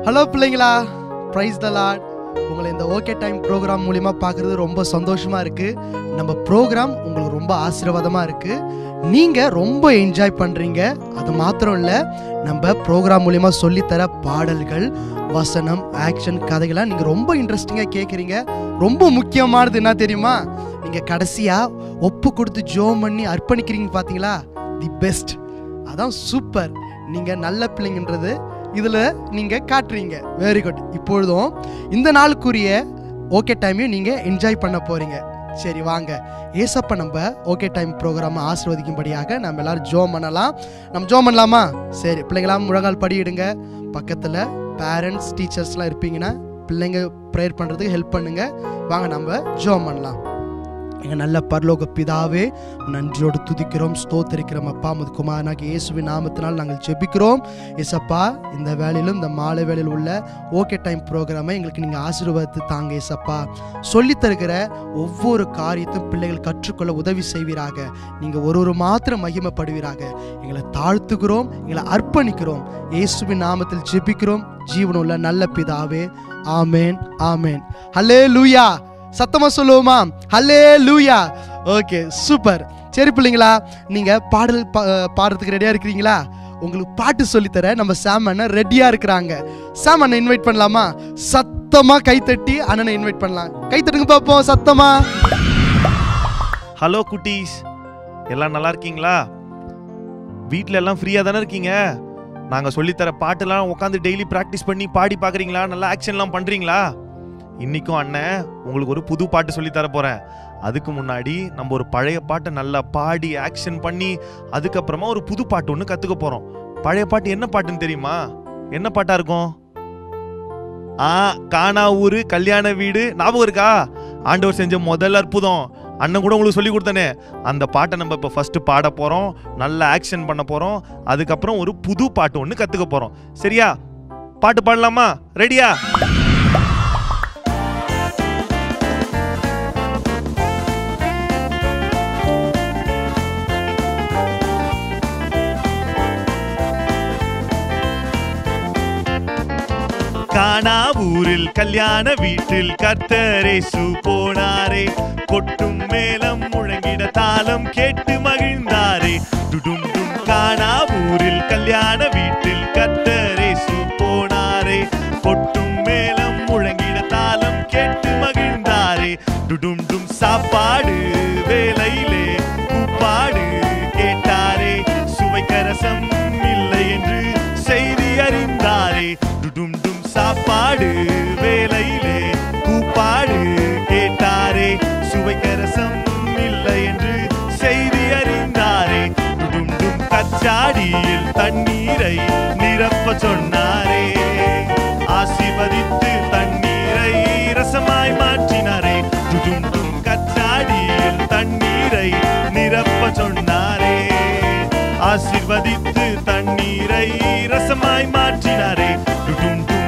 Hello பிள்ளைங்களா price த Lord உங்களை இந்த ஓகே டைம் ப்ரோக்ராம் மூலிமா பார்க்குறது ரொம்ப சந்தோஷமாக இருக்குது நம்ம ப்ரோக்ராம் உங்களுக்கு ரொம்ப ஆசீர்வாதமாக இருக்குது நீங்கள் ரொம்ப என்ஜாய் பண்ணுறீங்க அது மாத்திரம் இல்லை நம்ம ப்ரோக்ராம் மூலிமா சொல்லித்தர பாடல்கள் வசனம் ஆக்ஷன் கதைகள்லாம் நீங்கள் ரொம்ப இன்ட்ரெஸ்டிங்காக கேட்குறீங்க ரொம்ப முக்கியமானது என்ன தெரியுமா நீங்கள் கடைசியாக ஒப்பு கொடுத்து ஜோம் பண்ணி அர்ப்பணிக்கிறீங்க பார்த்தீங்களா தி பெஸ்ட் அதான் சூப்பர் நீங்கள் நல்ல பிள்ளைங்கன்றது இதில் நீங்கள் காட்டுறீங்க வெரி குட் இப்பொழுதும் இந்த நாளுக்குரிய ஓகே டைமையும் நீங்கள் என்ஜாய் பண்ண போகிறீங்க சரி வாங்க ஏசப்ப நம்ம ஓகே டைம் ப்ரோக்ராமை ஆசிர்வதிக்கும்படியாக நம்ம எல்லாரும் ஜோம் பண்ணலாம் நம்ம ஜோம் பண்ணலாமா சரி பிள்ளைங்களா முழங்கால் படியிடுங்க பக்கத்தில் பேரண்ட்ஸ் டீச்சர்ஸ்லாம் இருப்பீங்கன்னா பிள்ளைங்க ப்ரேயர் பண்ணுறதுக்கு ஹெல்ப் பண்ணுங்க வாங்க நம்ம ஜோம் பண்ணலாம் எங்கள் நல்ல பரலோக பிதாவே நன்றியோடு துதிக்கிறோம் ஸ்தோத்தரிக்கிறோம் அப்பா முது குமாரனாக இயேசுவின் நாமத்தினால் நாங்கள் ஜெபிக்கிறோம் ஏசப்பா இந்த வேலையிலும் இந்த மாலை வேலையில் உள்ள ஓகே டைம் ப்ரோக்ராமை எங்களுக்கு நீங்கள் ஆசீர்வாதத்து தாங்க ஏசப்பா சொல்லித் தருகிற ஒவ்வொரு காரியத்தையும் பிள்ளைகள் கற்றுக்கொள்ள உதவி செய்வீராக நீங்கள் ஒரு ஒரு மாத்திரம் மகிமைப்படுவீராக எங்களை தாழ்த்துகிறோம் எங்களை அர்ப்பணிக்கிறோம் இயேசுவின் நாமத்தில் ஜெபிக்கிறோம் ஜீவனுள்ள நல்ல பிதாவே ஆமேன் ஆமேன் ஹலே லூயா சத்தமா சொல்லுவோமா ஹலே லூயா ஓகே சூப்பர் சரி பிள்ளைங்களா நீங்க பாடல் பா- பாடுறதுக்கு ரெடியா இருக்கிறீங்களா உங்களுக்கு பாட்டு சொல்லித்தர நம்ம சாம் அண்ணன் ரெடியா இருக்கிறாங்க சாம் அண்ணன் இன்வைட் பண்ணலாமா சத்தமா கைத்தட்டி அண்ணனை இன்வைட் பண்ணலாம் கைத்தட்டுங்க பார்ப்போம் சத்தமா ஹலோ குட்டீஸ் எல்லாம் நல்லா இருக்கீங்களா வீட்ல எல்லாம் ஃப்ரீயா தானே இருக்கீங்க நாங்க சொல்லித்தர பாட்டெல்லாம் உட்காந்து டெய்லி ப்ராக்டிஸ் பண்ணி பாடி பார்க்கறீங்களா நல்லா ஆக்ஷன்லாம் பண்றீங்களா இன்னைக்கும் அண்ணன் உங்களுக்கு ஒரு புது பாட்டு சொல்லித் தர போறேன் அதுக்கு முன்னாடி நம்ம ஒரு பழைய பாட்டை நல்லா பாடி ஆக்ஷன் பண்ணி அதுக்கப்புறமா ஒரு புது பாட்டு ஒன்று கத்துக்க போறோம் பழைய பாட்டு என்ன பாட்டுன்னு தெரியுமா என்ன பாட்டா இருக்கும் ஆ காணா ஊரு கல்யாண வீடு ஞாபகம் இருக்கா ஆண்டவர் செஞ்ச முதல் அற்புதம் அண்ணன் கூட உங்களுக்கு சொல்லி கொடுத்தனே அந்த பாட்டை நம்ம இப்போ ஃபர்ஸ்ட் பாட போறோம் நல்ல ஆக்ஷன் பண்ண போறோம் அதுக்கப்புறம் ஒரு புது பாட்டு ஒன்று கத்துக்க போறோம் சரியா பாட்டு பாடலாமா ரெடியா காணா ஊரில் கல்யாண வீட்டில் கர்த்தரேசு போனாரே கொட்டும் மேளம் முழங்கிட தாளம் கேட்டு மகிழ்ந்தாரே டுடும் டும் காணா ஊரில் கல்யாண வீட்டில் கர்த்தரேசு போனாரே கொட்டும் மேளம் முழங்கிட தாளம் கேட்டு மகிழ்ந்தாரே டுடும் டும் சாப்பாடு வேலையிலே கூப்பாடு கேட்டாரே சுவைக்கரசம் இல்லை என்று செய்தி அறிந்தாரே டுடும் டும் சாப்பாடு வேலையிலே கூப்பாடு கேட்டாரே சுவைக்கரசம் இல்லை என்று செய்தி அறிந்தாரே டுடும் டும் கச்சாடியில் தண்ணீரை நிரப்ப சொன்னாரே ஆசிர்வதித்து தண்ணீரை ரசமாய் மாற்றினாரே டுடும் டும் கச்சாடியில் தண்ணீரை நிரப்ப சொன்னாரே ஆசிர்வதித்து தண்ணீரை ரசமாய் மாற்றினாரே டுடும் டும்.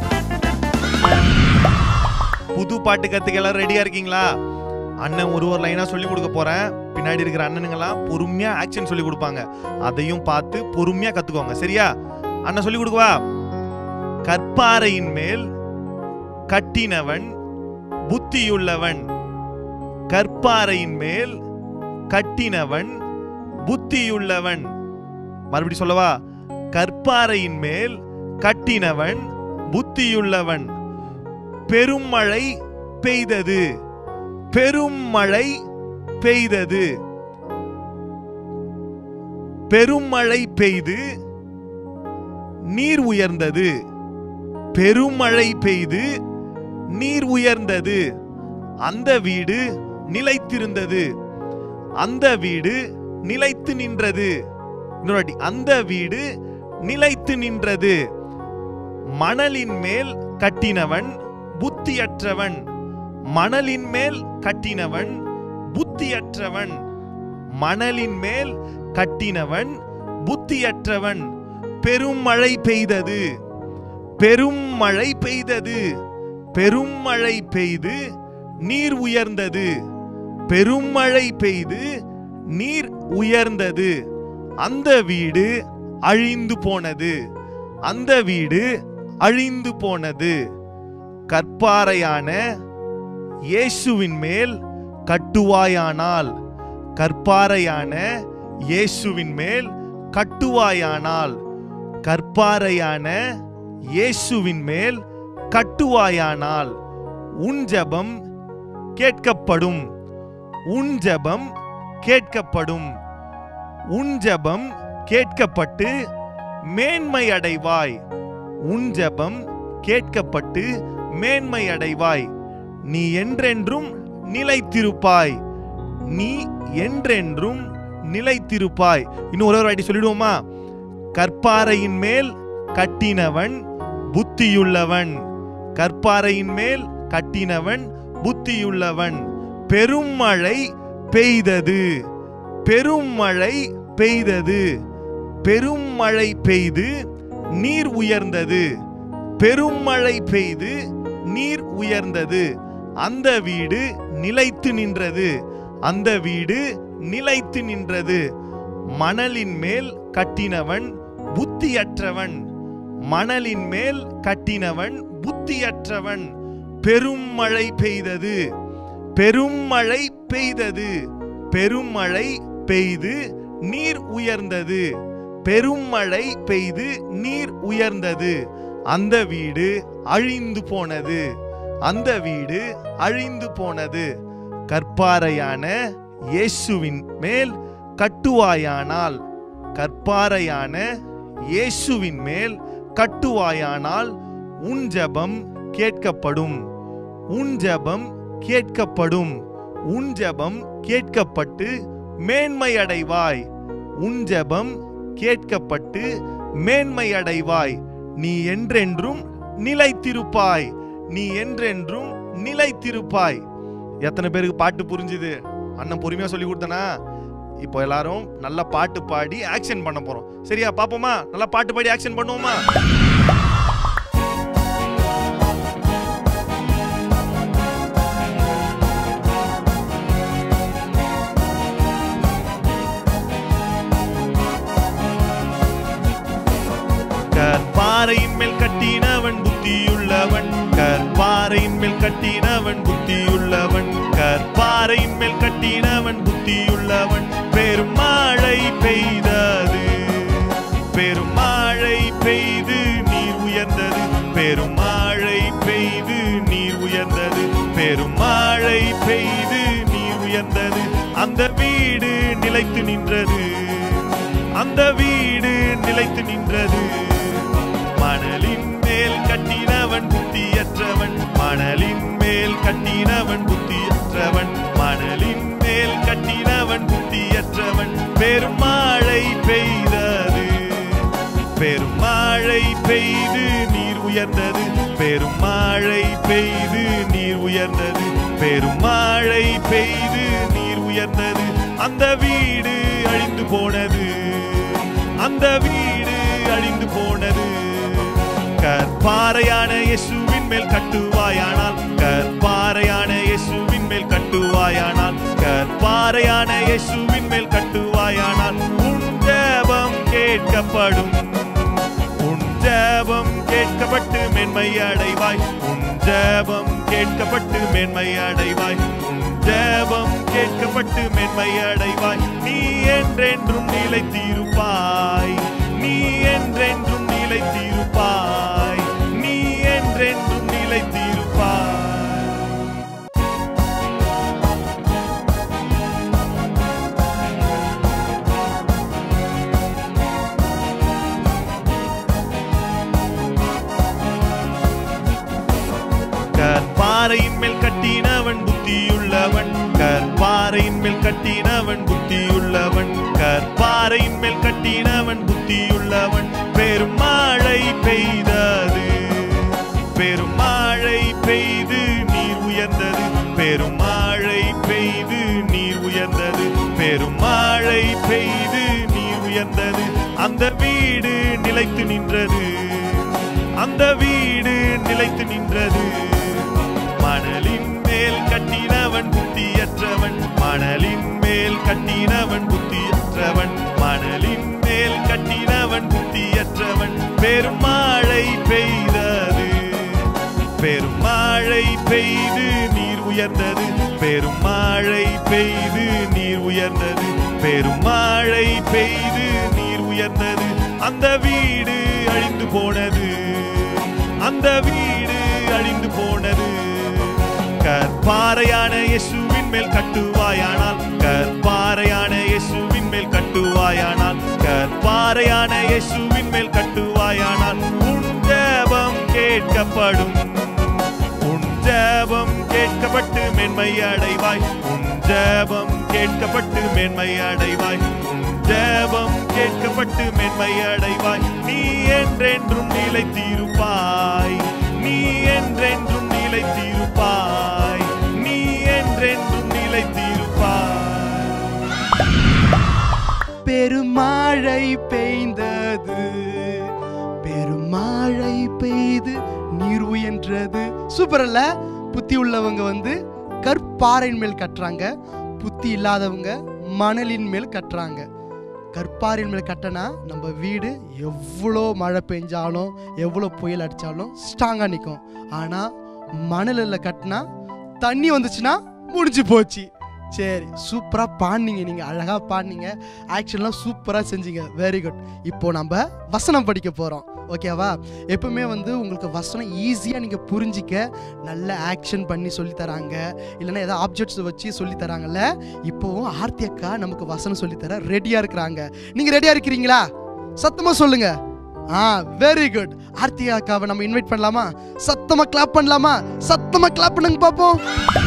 புது பாட்டு கத்துக்க எல்லாம் ரெடியா இருக்கீங்களா அண்ணன் ஒரு ஒரு லைனா சொல்லி கொடுக்க போறேன் பின்னாடி இருக்கிற அண்ணனுங்கெல்லாம் பொறுமையா ஆக்ஷன் சொல்லி கொடுப்பாங்க அதையும் பார்த்து பொறுமையா கத்துக்கோங்க சரியா அண்ணன் சொல்லி கொடுக்கவா கற்பாறையின் மேல் கட்டினவன் புத்தியுள்ளவன் கற்பாறையின் மேல் கட்டினவன் புத்தியுள்ளவன் மறுபடி சொல்லவா கற்பாறையின் மேல் கட்டினவன் புத்தியுள்ளவன் பெரும் மழை பெய்தது பெரும் மழை பெய்தது பெரும் மழை பெய்து நீர் உயர்ந்தது பெருமழை பெய்து நீர் உயர்ந்தது அந்த வீடு நிலைத்திருந்தது அந்த வீடு நிலைத்து நின்றது இன்னொரு வாட்டி, அந்த வீடு நிலைத்து நின்றது மணலின் மேல் கட்டினவன் புத்தியற்றவன் மணலின் மேல் கட்டினவன் புத்தியற்றவன் மணலின் மேல் கட்டினவன் புத்தியற்றவன் பெரும் மழை பெய்தது பெரும் மழை பெய்தது பெரும் மழை பெய்து நீர் உயர்ந்தது பெரும் மழை பெய்து நீர் உயர்ந்தது அந்த வீடு அழிந்து போனது அந்த வீடு அழிந்து போனது கற்பாறையான இயேசுவின் மேல் கட்டுவாயானால் கற்பாறையான இயேசுவின் மேல் கட்டுவாயானால் கற்பாறையான இயேசுவின் மேல் கட்டுவாயானால் உன் ஜெபம் கேட்கப்படும் உன் ஜெபம் கேட்கப்படும் உன் ஜெபம் கேட்கப்பட்டு மேன்மை அடைவாய் உன் ஜெபம் கேட்கப்பட்டு மேன்மை அடைவாய் நீ என்றென்றும் நிலைத்திருப்பாய் நீ என்றென்றும் நிலைத்திருப்பாய் இன்னும் ஒரு ஒரு வாட்டி சொல்லிடுவோமா கற்பாறையின் மேல் கட்டினவன் புத்தியுள்ளவன் கற்பாறையின் மேல் கட்டினவன் புத்தியுள்ளவன் பெரும் மழை பெய்தது பெரும் மழை பெய்தது பெரும் மழை பெய்து நீர் உயர்ந்தது பெரும் மழை பெய்து நீர் உயர்ந்தது அந்த வீடு நிலைத்து நின்றது அந்த வீடு நிலைத்து நின்றது மணலின் மேல் கட்டினவன் புத்தியற்றவன் மணலின் மேல் கட்டினவன் புத்தியற்றவன் பெரும் மழை பெய்தது பெரும் மழை பெய்தது பெரும் மழை பெய்து நீர் உயர்ந்தது பெரும் மழை பெய்து நீர் உயர்ந்தது அந்த வீடு அழிந்து போனது அந்த வீடு அழிந்து போனது கற்பாறையான இயேசுவின் மேல் கட்டுவாயானால் கற்பாறையான இயேசுவின் மேல் கட்டுவாயானால் உன் ஜெபம் கேட்கப்படும் உன் ஜெபம் கேட்கப்படும் உன் ஜெபம் கேட்கப்பட்டு மேன்மை அடைவாய் உன் ஜெபம் கேட்கப்பட்டு மேன்மை அடைவாய் நீ என்றென்றும் நிலைத்திருப்பாய் நீ என்றென்றும் நிலைத்திருப்பாய் எத்தனை பேருக்கு பாட்டு புரிஞ்சுது அண்ணன் பொறுமையா சொல்லி கொடுத்தனா இப்போ எல்லாரும் நல்ல பாட்டு பாடி ஆக்ஷன் பண்ண போறோம் சரியா பாப்போமா நல்லா பாட்டு பாடி ஆக்ஷன் பண்ணுவோமா கற்பாறையின் மேல் கட்டினவன் புத்தியுள்ளவன் கற்பாறையின் மேல் கட்டினவன் புத்தியுள்ளவன் கற்பாறையின் மேல் கட்டினவன் புத்தியுள்ளவன் பெருமழை பெய்தது பெருமழை பெய்து நீர் உயர்ந்தது பெருமழை பெய்து நீர் உயர்ந்தது பெருமழை பெய்து நீர் உயர்ந்தது அந்த வீடு நிலைத்து நின்றது அந்த வீடு நிலைத்து நின்றது மணலின் மேல் கட்டினவன் புத்தியற்றவன் மணலின் மேல் கட்டினவன் புத்தியற்றவன் மணலின் மேல் கட்டினவன் புத்தியற்றவன் பெருமழை பெய்தது பெருமழை பெய்து நீர் உயர்ந்தது பெருமழை பெய்து நீர் உயர்ந்தது பெருமழை பெய்து நீர் உயர்ந்தது அந்த வீடு அழிந்து போனது அந்த வீடு அழிந்து போனது கற்பாறையான இயேசுவின் மேல் கட்டுவாயானால் கற்பாறையான இயேசுவின் மேல் கட்டுவாயானால் கற்பாறையான இயேசுவின் மேல் கட்டுவாயானால் உன் ஜெபம் கேட்கப்படும் உன் ஜெபம் கேட்கப்பட்டு மேன்மை அடைவாய் உன் ஜெபம் கேட்கப்பட்டு மேன்மை அடைவாய் உன் ஜெபம் கேட்கப்பட்டு மேன்மை அடைவாய் நீ என்றென்றும் நிலைத்திருப்பாய் நீ என்றென்றும் நிலைத்திருப்பாய் நீ என்றென்றும் நிலைத்திருப்பாய் கற்பாறையின் மேல் கட்டினவன் புத்தியுள்ளவன் கற்பாறையின் மேல் கட்டினவன் புத்தியுள்ளவன் கற்பாறையின் மேல் கட்டினவன் புத்தியுள்ளவன் பெருமழை பெய்தது பெருமழை பெய்து நீர் உயர்ந்தது பெருமழை பெய்து நீர் உயர்ந்தது பெருமழை பெய்து நீர் உயர்ந்தது அந்த வீடு நிலைத்து நின்றது அந்த வீடு நிலைத்து நின்றது மணலின் மேல் கட்டினவன் புத்தியற்றவன் மணலின் மேல் கட்டினவன் புத்தியற்றவன் மணலின் மேல் கட்டினவன் புத்தியற்றவன் பெருமழை பெய்த பெரும் மழை பெய்து நீர் உயர்ந்தது பெரும் மழை பெய்து நீர் உயர்ந்தது பெரும் மழை பெய்து நீர் உயர்ந்தது அந்த வீடு அழிந்து போனது அந்த வீடு அழிந்து போனது கற்பாறையான இயேசுவின் மேல் கட்டுவாயானால் கற்பாறையான இயேசுவின் மேல் கட்டுவாயானால் கற்பாறையான இயேசுவின் மேல் கட்டுவாயானால் உன் ஜெபம் கேட்கப்படும் உன் ஜெபம் கேட்கப்பட்டு மேன்மை அடைவாய் உன் ஜெபம் கேட்கப்பட்டு மேன்மை அடைவாய் உன் ஜெபம் கேட்கப்பட்டு மேன்மை அடைவாய் நீ என்றென்றும் நிலைத்திருப்பாய் நீ என்றென்றும் நிலைத்திருப்பாய் நீ என்றென்றும் நிலைத்திருப்பாய் பெருமழை பெய்ந்தது பெருமழை பெய்து நீர் உயன்றது சூப்பர் இல்ல புத்தி உள்ளவங்க வந்து கற்பாறையின் மேல் கட்டுறாங்க புத்தி இல்லாதவங்க மணலின் மேல் கட்டுறாங்க கற்பாரின் மேல் கட்டினா நம்ம வீடு எவ்வளோ மழை பெஞ்சாலும் எவ்வளோ புயல் அடித்தாலும் ஸ்ட்ராங்காக நிற்கும் ஆனால் மணலில் கட்டினா தண்ணி வந்துச்சுன்னா முடிஞ்சு போச்சு சரி சூப்பராக பாடினீங்க நீங்கள் அழகாக பாடினீங்க ஆக்ஷன்லாம் சூப்பராக செஞ்சீங்க வெரி குட் இப்போ நம்ம வசனம் படிக்க போகிறோம் ஓகேவா எப்பவுமே வந்து உங்களுக்கு வசனம் ஈஸியாக நீங்கள் புரிஞ்சிக்க நல்ல ஆக்ஷன் பண்ணி சொல்லி தராங்க இல்லைன்னா ஏதாவது ஆப்ஜெக்ட்ஸ் வச்சு சொல்லி தராங்கல்ல இப்போவும் ஆர்த்தி அக்கா நமக்கு வசனம் சொல்லி தர ரெடியாக இருக்கிறாங்க நீங்கள் ரெடியாக இருக்கிறீங்களா சத்தமாக சொல்லுங்க ஆ வெரி குட் ஆர்த்தி அக்காவை நம்ம இன்வைட் பண்ணலாமா சத்தமாக கிளாப் பண்ணலாமா சத்தமாக கிளாப் பண்ணுங்க பார்ப்போம்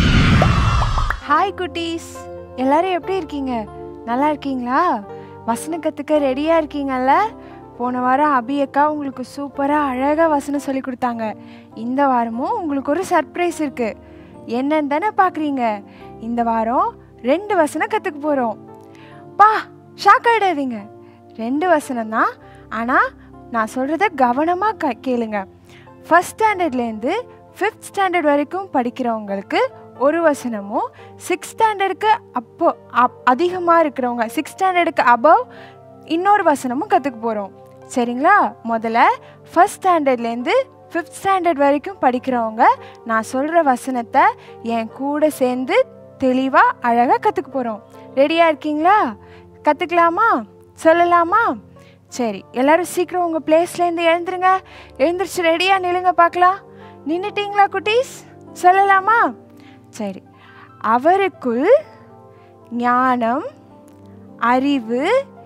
ஹாய் குட்டீஸ் எல்லாரும் எப்படி இருக்கீங்க நல்லா இருக்கீங்களா வசனம் கற்றுக்க ரெடியாக இருக்கீங்கல்ல போன வாரம் அபி அக்கா உங்களுக்கு சூப்பராக அழகாக வசனம் சொல்லி கொடுத்தாங்க இந்த வாரமும் உங்களுக்கு ஒரு சர்ப்ரைஸ் இருக்குது என்னன்னு தானே பார்க்குறீங்க இந்த வாரம் ரெண்டு வசனம் கற்றுக்க போகிறோம் பா ஷாக் ஆகிடாதீங்க ரெண்டு வசனம் தான் ஆனால் நான் சொல்கிறத கவனமாக க கேளுங்க ஃபஸ்ட் ஸ்டாண்டர்ட்லேருந்து ஃபிஃப்த் ஸ்டாண்டர்ட் வரைக்கும் படிக்கிறவங்களுக்கு ஒரு வசனமும் சிக்ஸ் ஸ்டாண்டர்டுக்கு அப்போ அப் அதிகமாக இருக்கிறவங்க சிக்ஸ் ஸ்டாண்டர்டுக்கு அபவ் இன்னொரு வசனமும் கற்றுக்க போகிறோம் சரிங்களா முதல்ல ஃபஸ்ட் ஸ்டாண்டர்ட்லேருந்து ஃபிஃப்த் ஸ்டாண்டர்ட் வரைக்கும் படிக்கிறவங்க நான் சொல்கிற வசனத்தை என் கூட சேர்ந்து தெளிவாக அழகாக கற்றுக்க போகிறோம் ரெடியாக இருக்கீங்களா கற்றுக்கலாமா சொல்லலாமா சரி எல்லாரும் சீக்கிரம் உங்கள் பிளேஸ்லேருந்து எழுந்துருங்க எழுந்திரிச்சு ரெடியாக நில்லுங்க பார்க்கலாம் நின்றுட்டீங்களா குட்டீஸ் சொல்லலாமா சரி அவருக்குள் ஞானம் அறிவு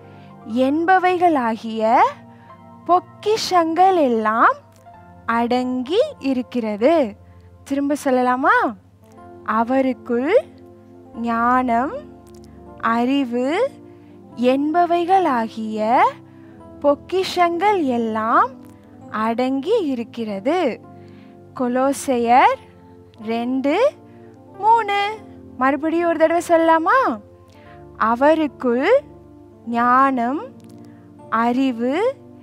என்பவைகளாகிய பொக்கிஷங்கள் எல்லாம் அடங்கி இருக்கிறது திரும்ப சொல்லலாமா அவருக்குள் ஞானம் அறிவு என்பவைகளாகிய பொக்கிஷங்கள் எல்லாம் அடங்கி இருக்கிறது கொலோசையர் ரெண்டு மூணு மறுபடியும் ஒரு தடவை சொல்லலாமா அவருக்குள் ஞானம் அறிவு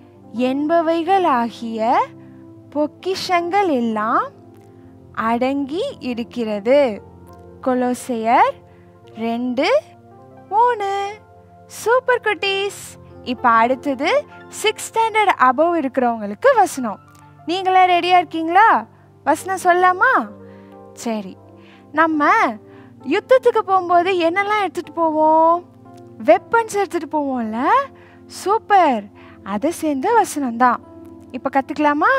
என்பவைகளாகிய பொக்கிஷங்கள் எல்லாம் அடங்கி இருக்கிறது கொலோசையர் ரெண்டு மூணு சூப்பர் குட்டீஸ் இப்போ அடுத்தது சிக்ஸ் ஸ்டாண்டர்ட் அபவ் இருக்கிறவங்களுக்கு வசனம் நீங்களே ரெடியாக இருக்கீங்களா வசனம் சொல்லலாமா சரி நம்ம யுத்தத்துக்கு போகும்போது என்னெல்லாம் எடுத்துகிட்டு போவோம் வெப்பன்ஸ் எடுத்துகிட்டு போவோம்ல சூப்பர் அதை சேர்ந்த வசனம் தான் இப்போ கற்றுக்கலாமா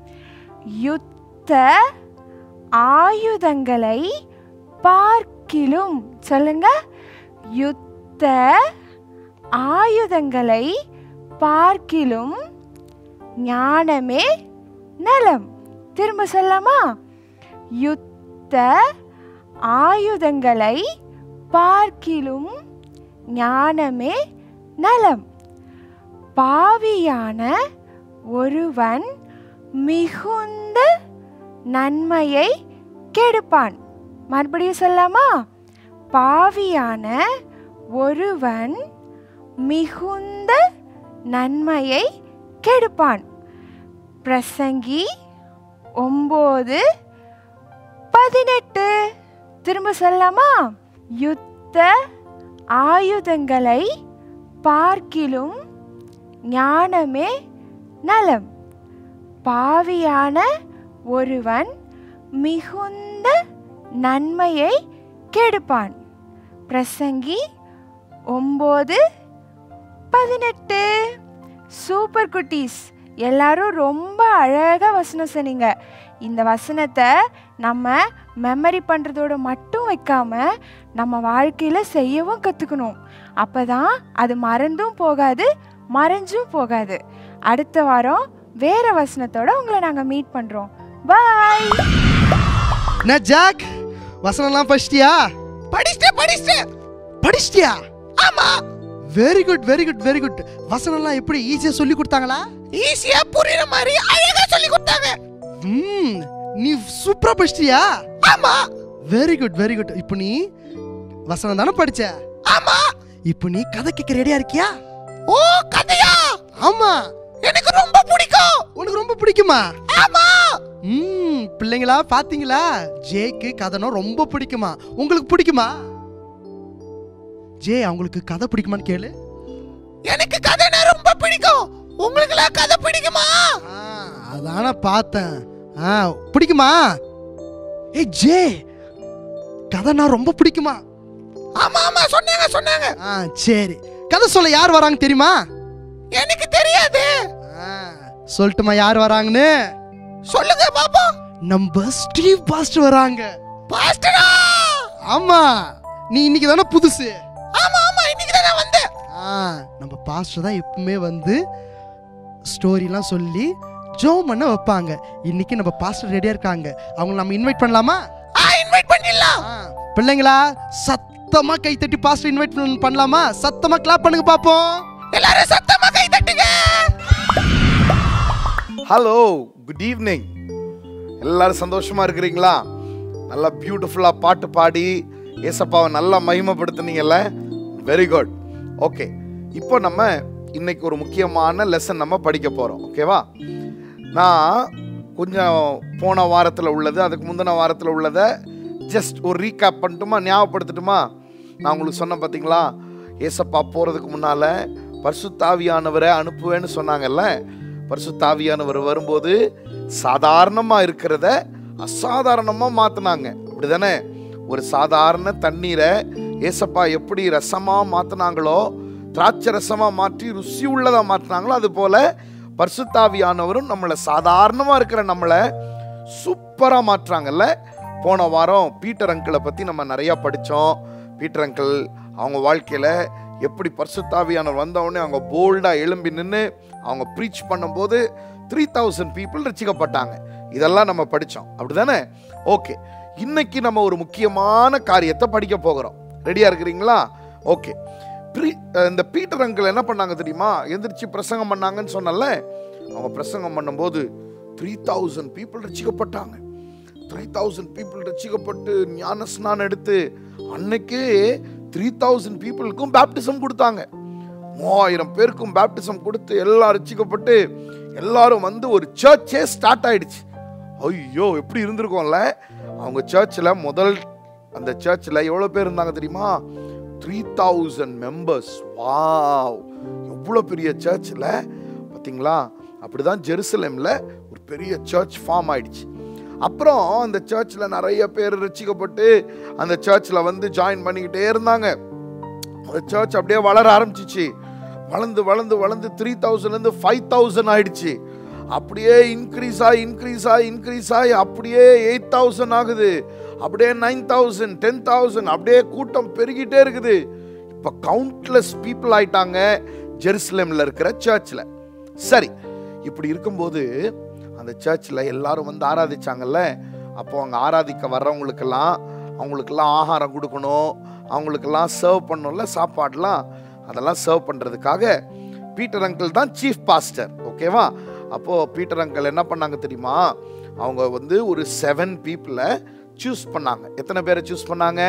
யுத்த ஆயுதங்களை பார்க்கிலும் சொல்லுங்க யுத்த ஆயுதங்களை பார்க்கிலும் ஞானமே நலம் திரும்ப சொல்லலாமா யுத்த ஆயுதங்களை பார்க்கிலும் ஞானமே நலம் பாவியான ஒருவன் மிகுந்த நன்மையை கெடுப்பான் மறுபடியும் சொல்லலாமா பாவியான ஒருவன் மிகுந்த நன்மையை கெடுப்பான் பிரசங்கி ஒம்பது பதினெட்டு திரும்ப சொல்லலாமா யுத்த ஆயுதங்களை பார்க்கிலும் ஞானமே நலம் பாவியான ஒருவன் மிகுந்த நன்மையை கெடுப்பான் பிரசங்கி ஒம்பது பதினெட்டு சூப்பர் குட்டீஸ் எல்லாரும் ரொம்ப அழகாக வசனம் சொன்னீங்க இந்த வசனத்தை நம்ம மெமரி பண்ணுறதோட மட்டும் வைக்காம நம்ம வாழ்க்கையில் செய்யவும் கற்றுக்கணும் அப்போ தான் அது மறந்தும் போகாது மறைஞ்சும் போகாது அடுத்த வாரம் வேற வசனத்தோட உங்களை நாங்கள் மீட் பண்ணுறோம் பாய் என்ன ஜாக் வசனம்லாம் படிச்சிட்டியா படிச்சிட்டேன் படிச்சிட்டேன் படிச்சிட்டியா ஆமா very good very good very good வசனம்லாம் எப்படி ஈஸியா சொல்லி கொடுத்தாங்களா ஈஸியா புரியுற மாதிரி அழகா சொல்லி கொடுத்தாங்க ம் நீ சூப்பரா படிச்சிட்டியா ஆமா வெரி குட் வெரி குட் இப்போ நீ வசனம் தானே படிச்ச ஆமா இப்போ நீ கதை கேட்க ரெடியா இருக்கியா ஓ கதையா ஆமா எனக்கு ரொம்ப பிடிக்கும் உனக்கு ரொம்ப பிடிக்குமா ஆமா ம் பிள்ளைங்களா பாத்தீங்களா ஜேக்கு கதைனா ரொம்ப பிடிக்குமா உங்களுக்கு பிடிக்குமா ஜே அவங்களுக்கு கதை பிடிக்குமான்னு கேளு எனக்கு கதைனா ரொம்ப பிடிக்கும் உங்களுக்கு கதை பிடிக்குமா அதான பார்த்தேன் ஆ பிடிக்குமா ஏய் ஜே கதைனா ரொம்ப பிடிக்குமா ஆமா ஆமா சொன்னாங்க சொன்னாங்க ஆ சரி கதை சொல்ல யார் வராங்க தெரியுமா எனக்கு தெரியாது சொல்லட்டுமா யார் வராங்கன்னு சொல்லுங்க பாப்பா நம்ம ஸ்டீவ் பாஸ்டர் வராங்க பாஸ்டரா ஆமா நீ இன்னைக்கு தானே புதுசு ஆமா ஆமா இன்னைக்கு தானே வந்தேன் ஆ நம்ம பாஸ்டர் தான் எப்பவுமே வந்து ஸ்டோரிலாம் சொல்லி ஜோம் பண்ண வைப்பாங்க இன்னைக்கு நம்ம பாஸ்டர் ரெடியா இருக்காங்க அவங்க நம்ம இன்வைட் பண்ணலாமா இன்வைட் பண்ணிடலாம் பிள்ளைங்களா சத்தமா கை தட்டி பாஸ்டர் இன்வைட் பண்ணலாமா சத்தமா கிளாப் பண்ணுங்க பாப்போம் எல்லாரும் சத்தமா கை தட்டுங்க ஹலோ குட் ஈவினிங் எல்லாரும் சந்தோஷமா இருக்கிறீங்களா நல்லா பியூட்டிஃபுல்லா பாட்டு பாடி ஏசப்பாவை நல்லா மகிமைப்படுத்துனீங்கல்ல வெரி குட் ஓகே இப்போ நம்ம இன்னைக்கு ஒரு முக்கியமான லெசன் நம்ம படிக்க போறோம் ஓகேவா நான் கொஞ்சம் போன வாரத்தில் உள்ளது அதுக்கு முந்தின வாரத்தில் உள்ளதை ஜஸ்ட் ஒரு ரீகேப் பண்ணட்டுமா ஞாபகப்படுத்தட்டுமா நான் உங்களுக்கு சொன்னேன் பார்த்தீங்களா ஏசப்பா போகிறதுக்கு முன்னால் பரிசுத்தாவியானவரை அனுப்புவேன்னு சொன்னாங்கல்ல பரிசுத்தாவியானவர் வரும்போது சாதாரணமாக இருக்கிறத அசாதாரணமாக மாற்றினாங்க அப்படி தானே ஒரு சாதாரண தண்ணீரை ஏசப்பா எப்படி ரசமாக மாற்றினாங்களோ திராட்சை ரசமாக மாற்றி ருசி உள்ளதாக மாற்றினாங்களோ அது போல் பரிசுத்தாவியானவரும் நம்மளை சாதாரணமாக இருக்கிற நம்மளை சூப்பராக மாற்றுறாங்கல்ல போன வாரம் பீட்டர் அங்கிளை பற்றி நம்ம நிறையா படித்தோம் பீட்டர் அங்கிள் அவங்க வாழ்க்கையில் எப்படி பரிசுத்தாவியானவர் வந்தவுடனே அவங்க போல்டாக எழும்பி நின்று அவங்க ப்ரீச் பண்ணும்போது த்ரீ தௌசண்ட் பீப்புள் ரசிக்கப்பட்டாங்க இதெல்லாம் நம்ம படித்தோம் அப்படிதானே ஓகே இன்னைக்கு நம்ம ஒரு முக்கியமான காரியத்தை படிக்க போகிறோம் ரெடியாக இருக்கிறீங்களா ஓகே ப்ரீ- அஹ் இந்த பீட்டர் அங்கிள் என்ன பண்ணாங்க தெரியுமா எந்திரிச்சு பிரசங்கம் பண்ணாங்கன்னு சொன்னல அவங்க பிரசங்கம் பண்ணும்போது த்ரீ தௌசண்ட் பீப்புள் ரசிக்கப்பட்டாங்க த்ரீ தௌசண்ட் பீப்புள் ரசிக்கப்பட்டு ஞான ஸ்நானம் எடுத்து அன்னைக்கே த்ரீ தௌசண்ட் பீப்புளுக்கும் பேப்டிசம் கொடுத்தாங்க மூவாயிரம் பேருக்கும் பேப்டிசம் கொடுத்து எல்லாம் ரசிக்கப்பட்டு எல்லாரும் வந்து ஒரு சர்ச்சே ஸ்டார்ட் ஆயிடுச்சு ஐயோ எப்படி இருந்திருக்கும்ல அவங்க சர்ச்சில் முதல் அந்த சர்ச்சில் எவ்வளோ பேர் இருந்தாங்க தெரியுமா த்ரீ தௌசண்ட் மெம்பர்ஸ் வாவ் எவ்வளோ பெரிய சர்ச்சில் பார்த்தீங்களா அப்படிதான் ஜெருசலேமில் ஒரு பெரிய சர்ச் ஃபார்ம் ஆயிடுச்சு அப்புறம் அந்த சர்ச்சில் நிறைய பேர் ரசிக்கப்பட்டு அந்த சர்ச்சில் வந்து ஜாயின் பண்ணிக்கிட்டே இருந்தாங்க அந்த சர்ச் அப்படியே வளர ஆரம்பிச்சிச்சு வளர்ந்து வளர்ந்து வளர்ந்து த்ரீ தௌசண்ட்லேருந்து ஃபைவ் தௌசண்ட் ஆயிடுச்சு அப்படியே இன்க்ரீஸ் ஆகி இன்க்ரீஸ் ஆகி இன்க்ரீஸ் ஆகி அப்படியே எயிட் தௌசண்ட் ஆகுது அப்படியே நைன் தௌசண்ட் டென் தௌசண்ட் அப்படியே கூட்டம் பெருகிட்டே இருக்குது இப்போ கவுண்ட்லெஸ் பீப்புள் ஆயிட்டாங்க ஜெருசலேமில் இருக்கிற சர்ச்சில் சரி இப்படி இருக்கும்போது அந்த சர்ச்சில் எல்லாரும் வந்து ஆராதிச்சாங்கல்ல அப்போ அங்கே ஆராதிக்க வர்றவங்களுக்கெல்லாம் அவங்களுக்கெல்லாம் ஆகாரம் கொடுக்கணும் அவங்களுக்கெல்லாம் சர்வ் பண்ணணும்ல சாப்பாடுலாம் அதெல்லாம் சர்வ் பண்ணுறதுக்காக பீட்டர் அங்கிள் தான் சீஃப் பாஸ்டர் ஓகேவா அப்போது பீட்டர் அங்கிள் என்ன பண்ணாங்க தெரியுமா அவங்க வந்து ஒரு செவன் பீப்புளை சூஸ் பண்ணாங்க எத்தனை பேரை சூஸ் பண்ணாங்க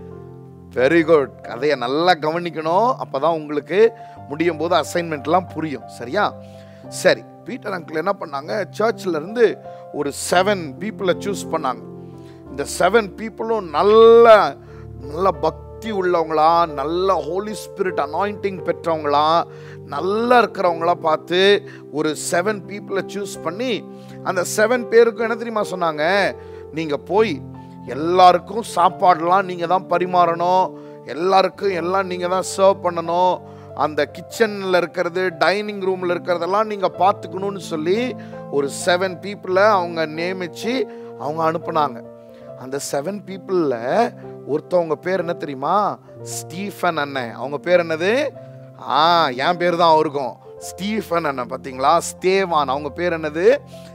வெரி குட் கதையை நல்லா கவனிக்கணும் அப்போ தான் உங்களுக்கு முடியும் போது அசைன்மெண்ட்லாம் புரியும் சரியா சரி பீட்டர் அங்கிள் என்ன பண்ணாங்க சர்ச்சில் இருந்து ஒரு செவன் பீப்புளை சூஸ் பண்ணாங்க இந்த செவன் பீப்புளும் நல்ல நல்ல பக்தி உள்ளவங்களா நல்ல ஹோலி ஸ்பிரிட் அனாயிண்டிங் பெற்றவங்களா நல்லா இருக்கிறவங்களா பார்த்து ஒரு செவன் பீப்புளை சூஸ் பண்ணி அந்த செவன் பேருக்கும் என்ன தெரியுமா சொன்னாங்க நீங்க போய் எல்லாருக்கும் சாப்பாடுலாம் நீங்க தான் பரிமாறணும் எல்லாருக்கும் எல்லாம் நீங்க தான் சர்வ் பண்ணணும் அந்த கிச்சனில் இருக்கிறது டைனிங் ரூமில் இருக்கிறதெல்லாம் நீங்கள் பார்த்துக்கணும்னு சொல்லி ஒரு செவன் பீப்புளை அவங்க நியமிச்சு அவங்க அனுப்புனாங்க அந்த செவன் பீப்புளில் ஒருத்தவங்க பேர் என்ன தெரியுமா ஸ்டீஃபன் அண்ணன் அவங்க பேர் என்னது ஆ என் பேர் தான் அவருக்கும் ஸ்டீஃபன் அண்ணன் பார்த்தீங்களா ஸ்தேவான் அவங்க பேர் என்னது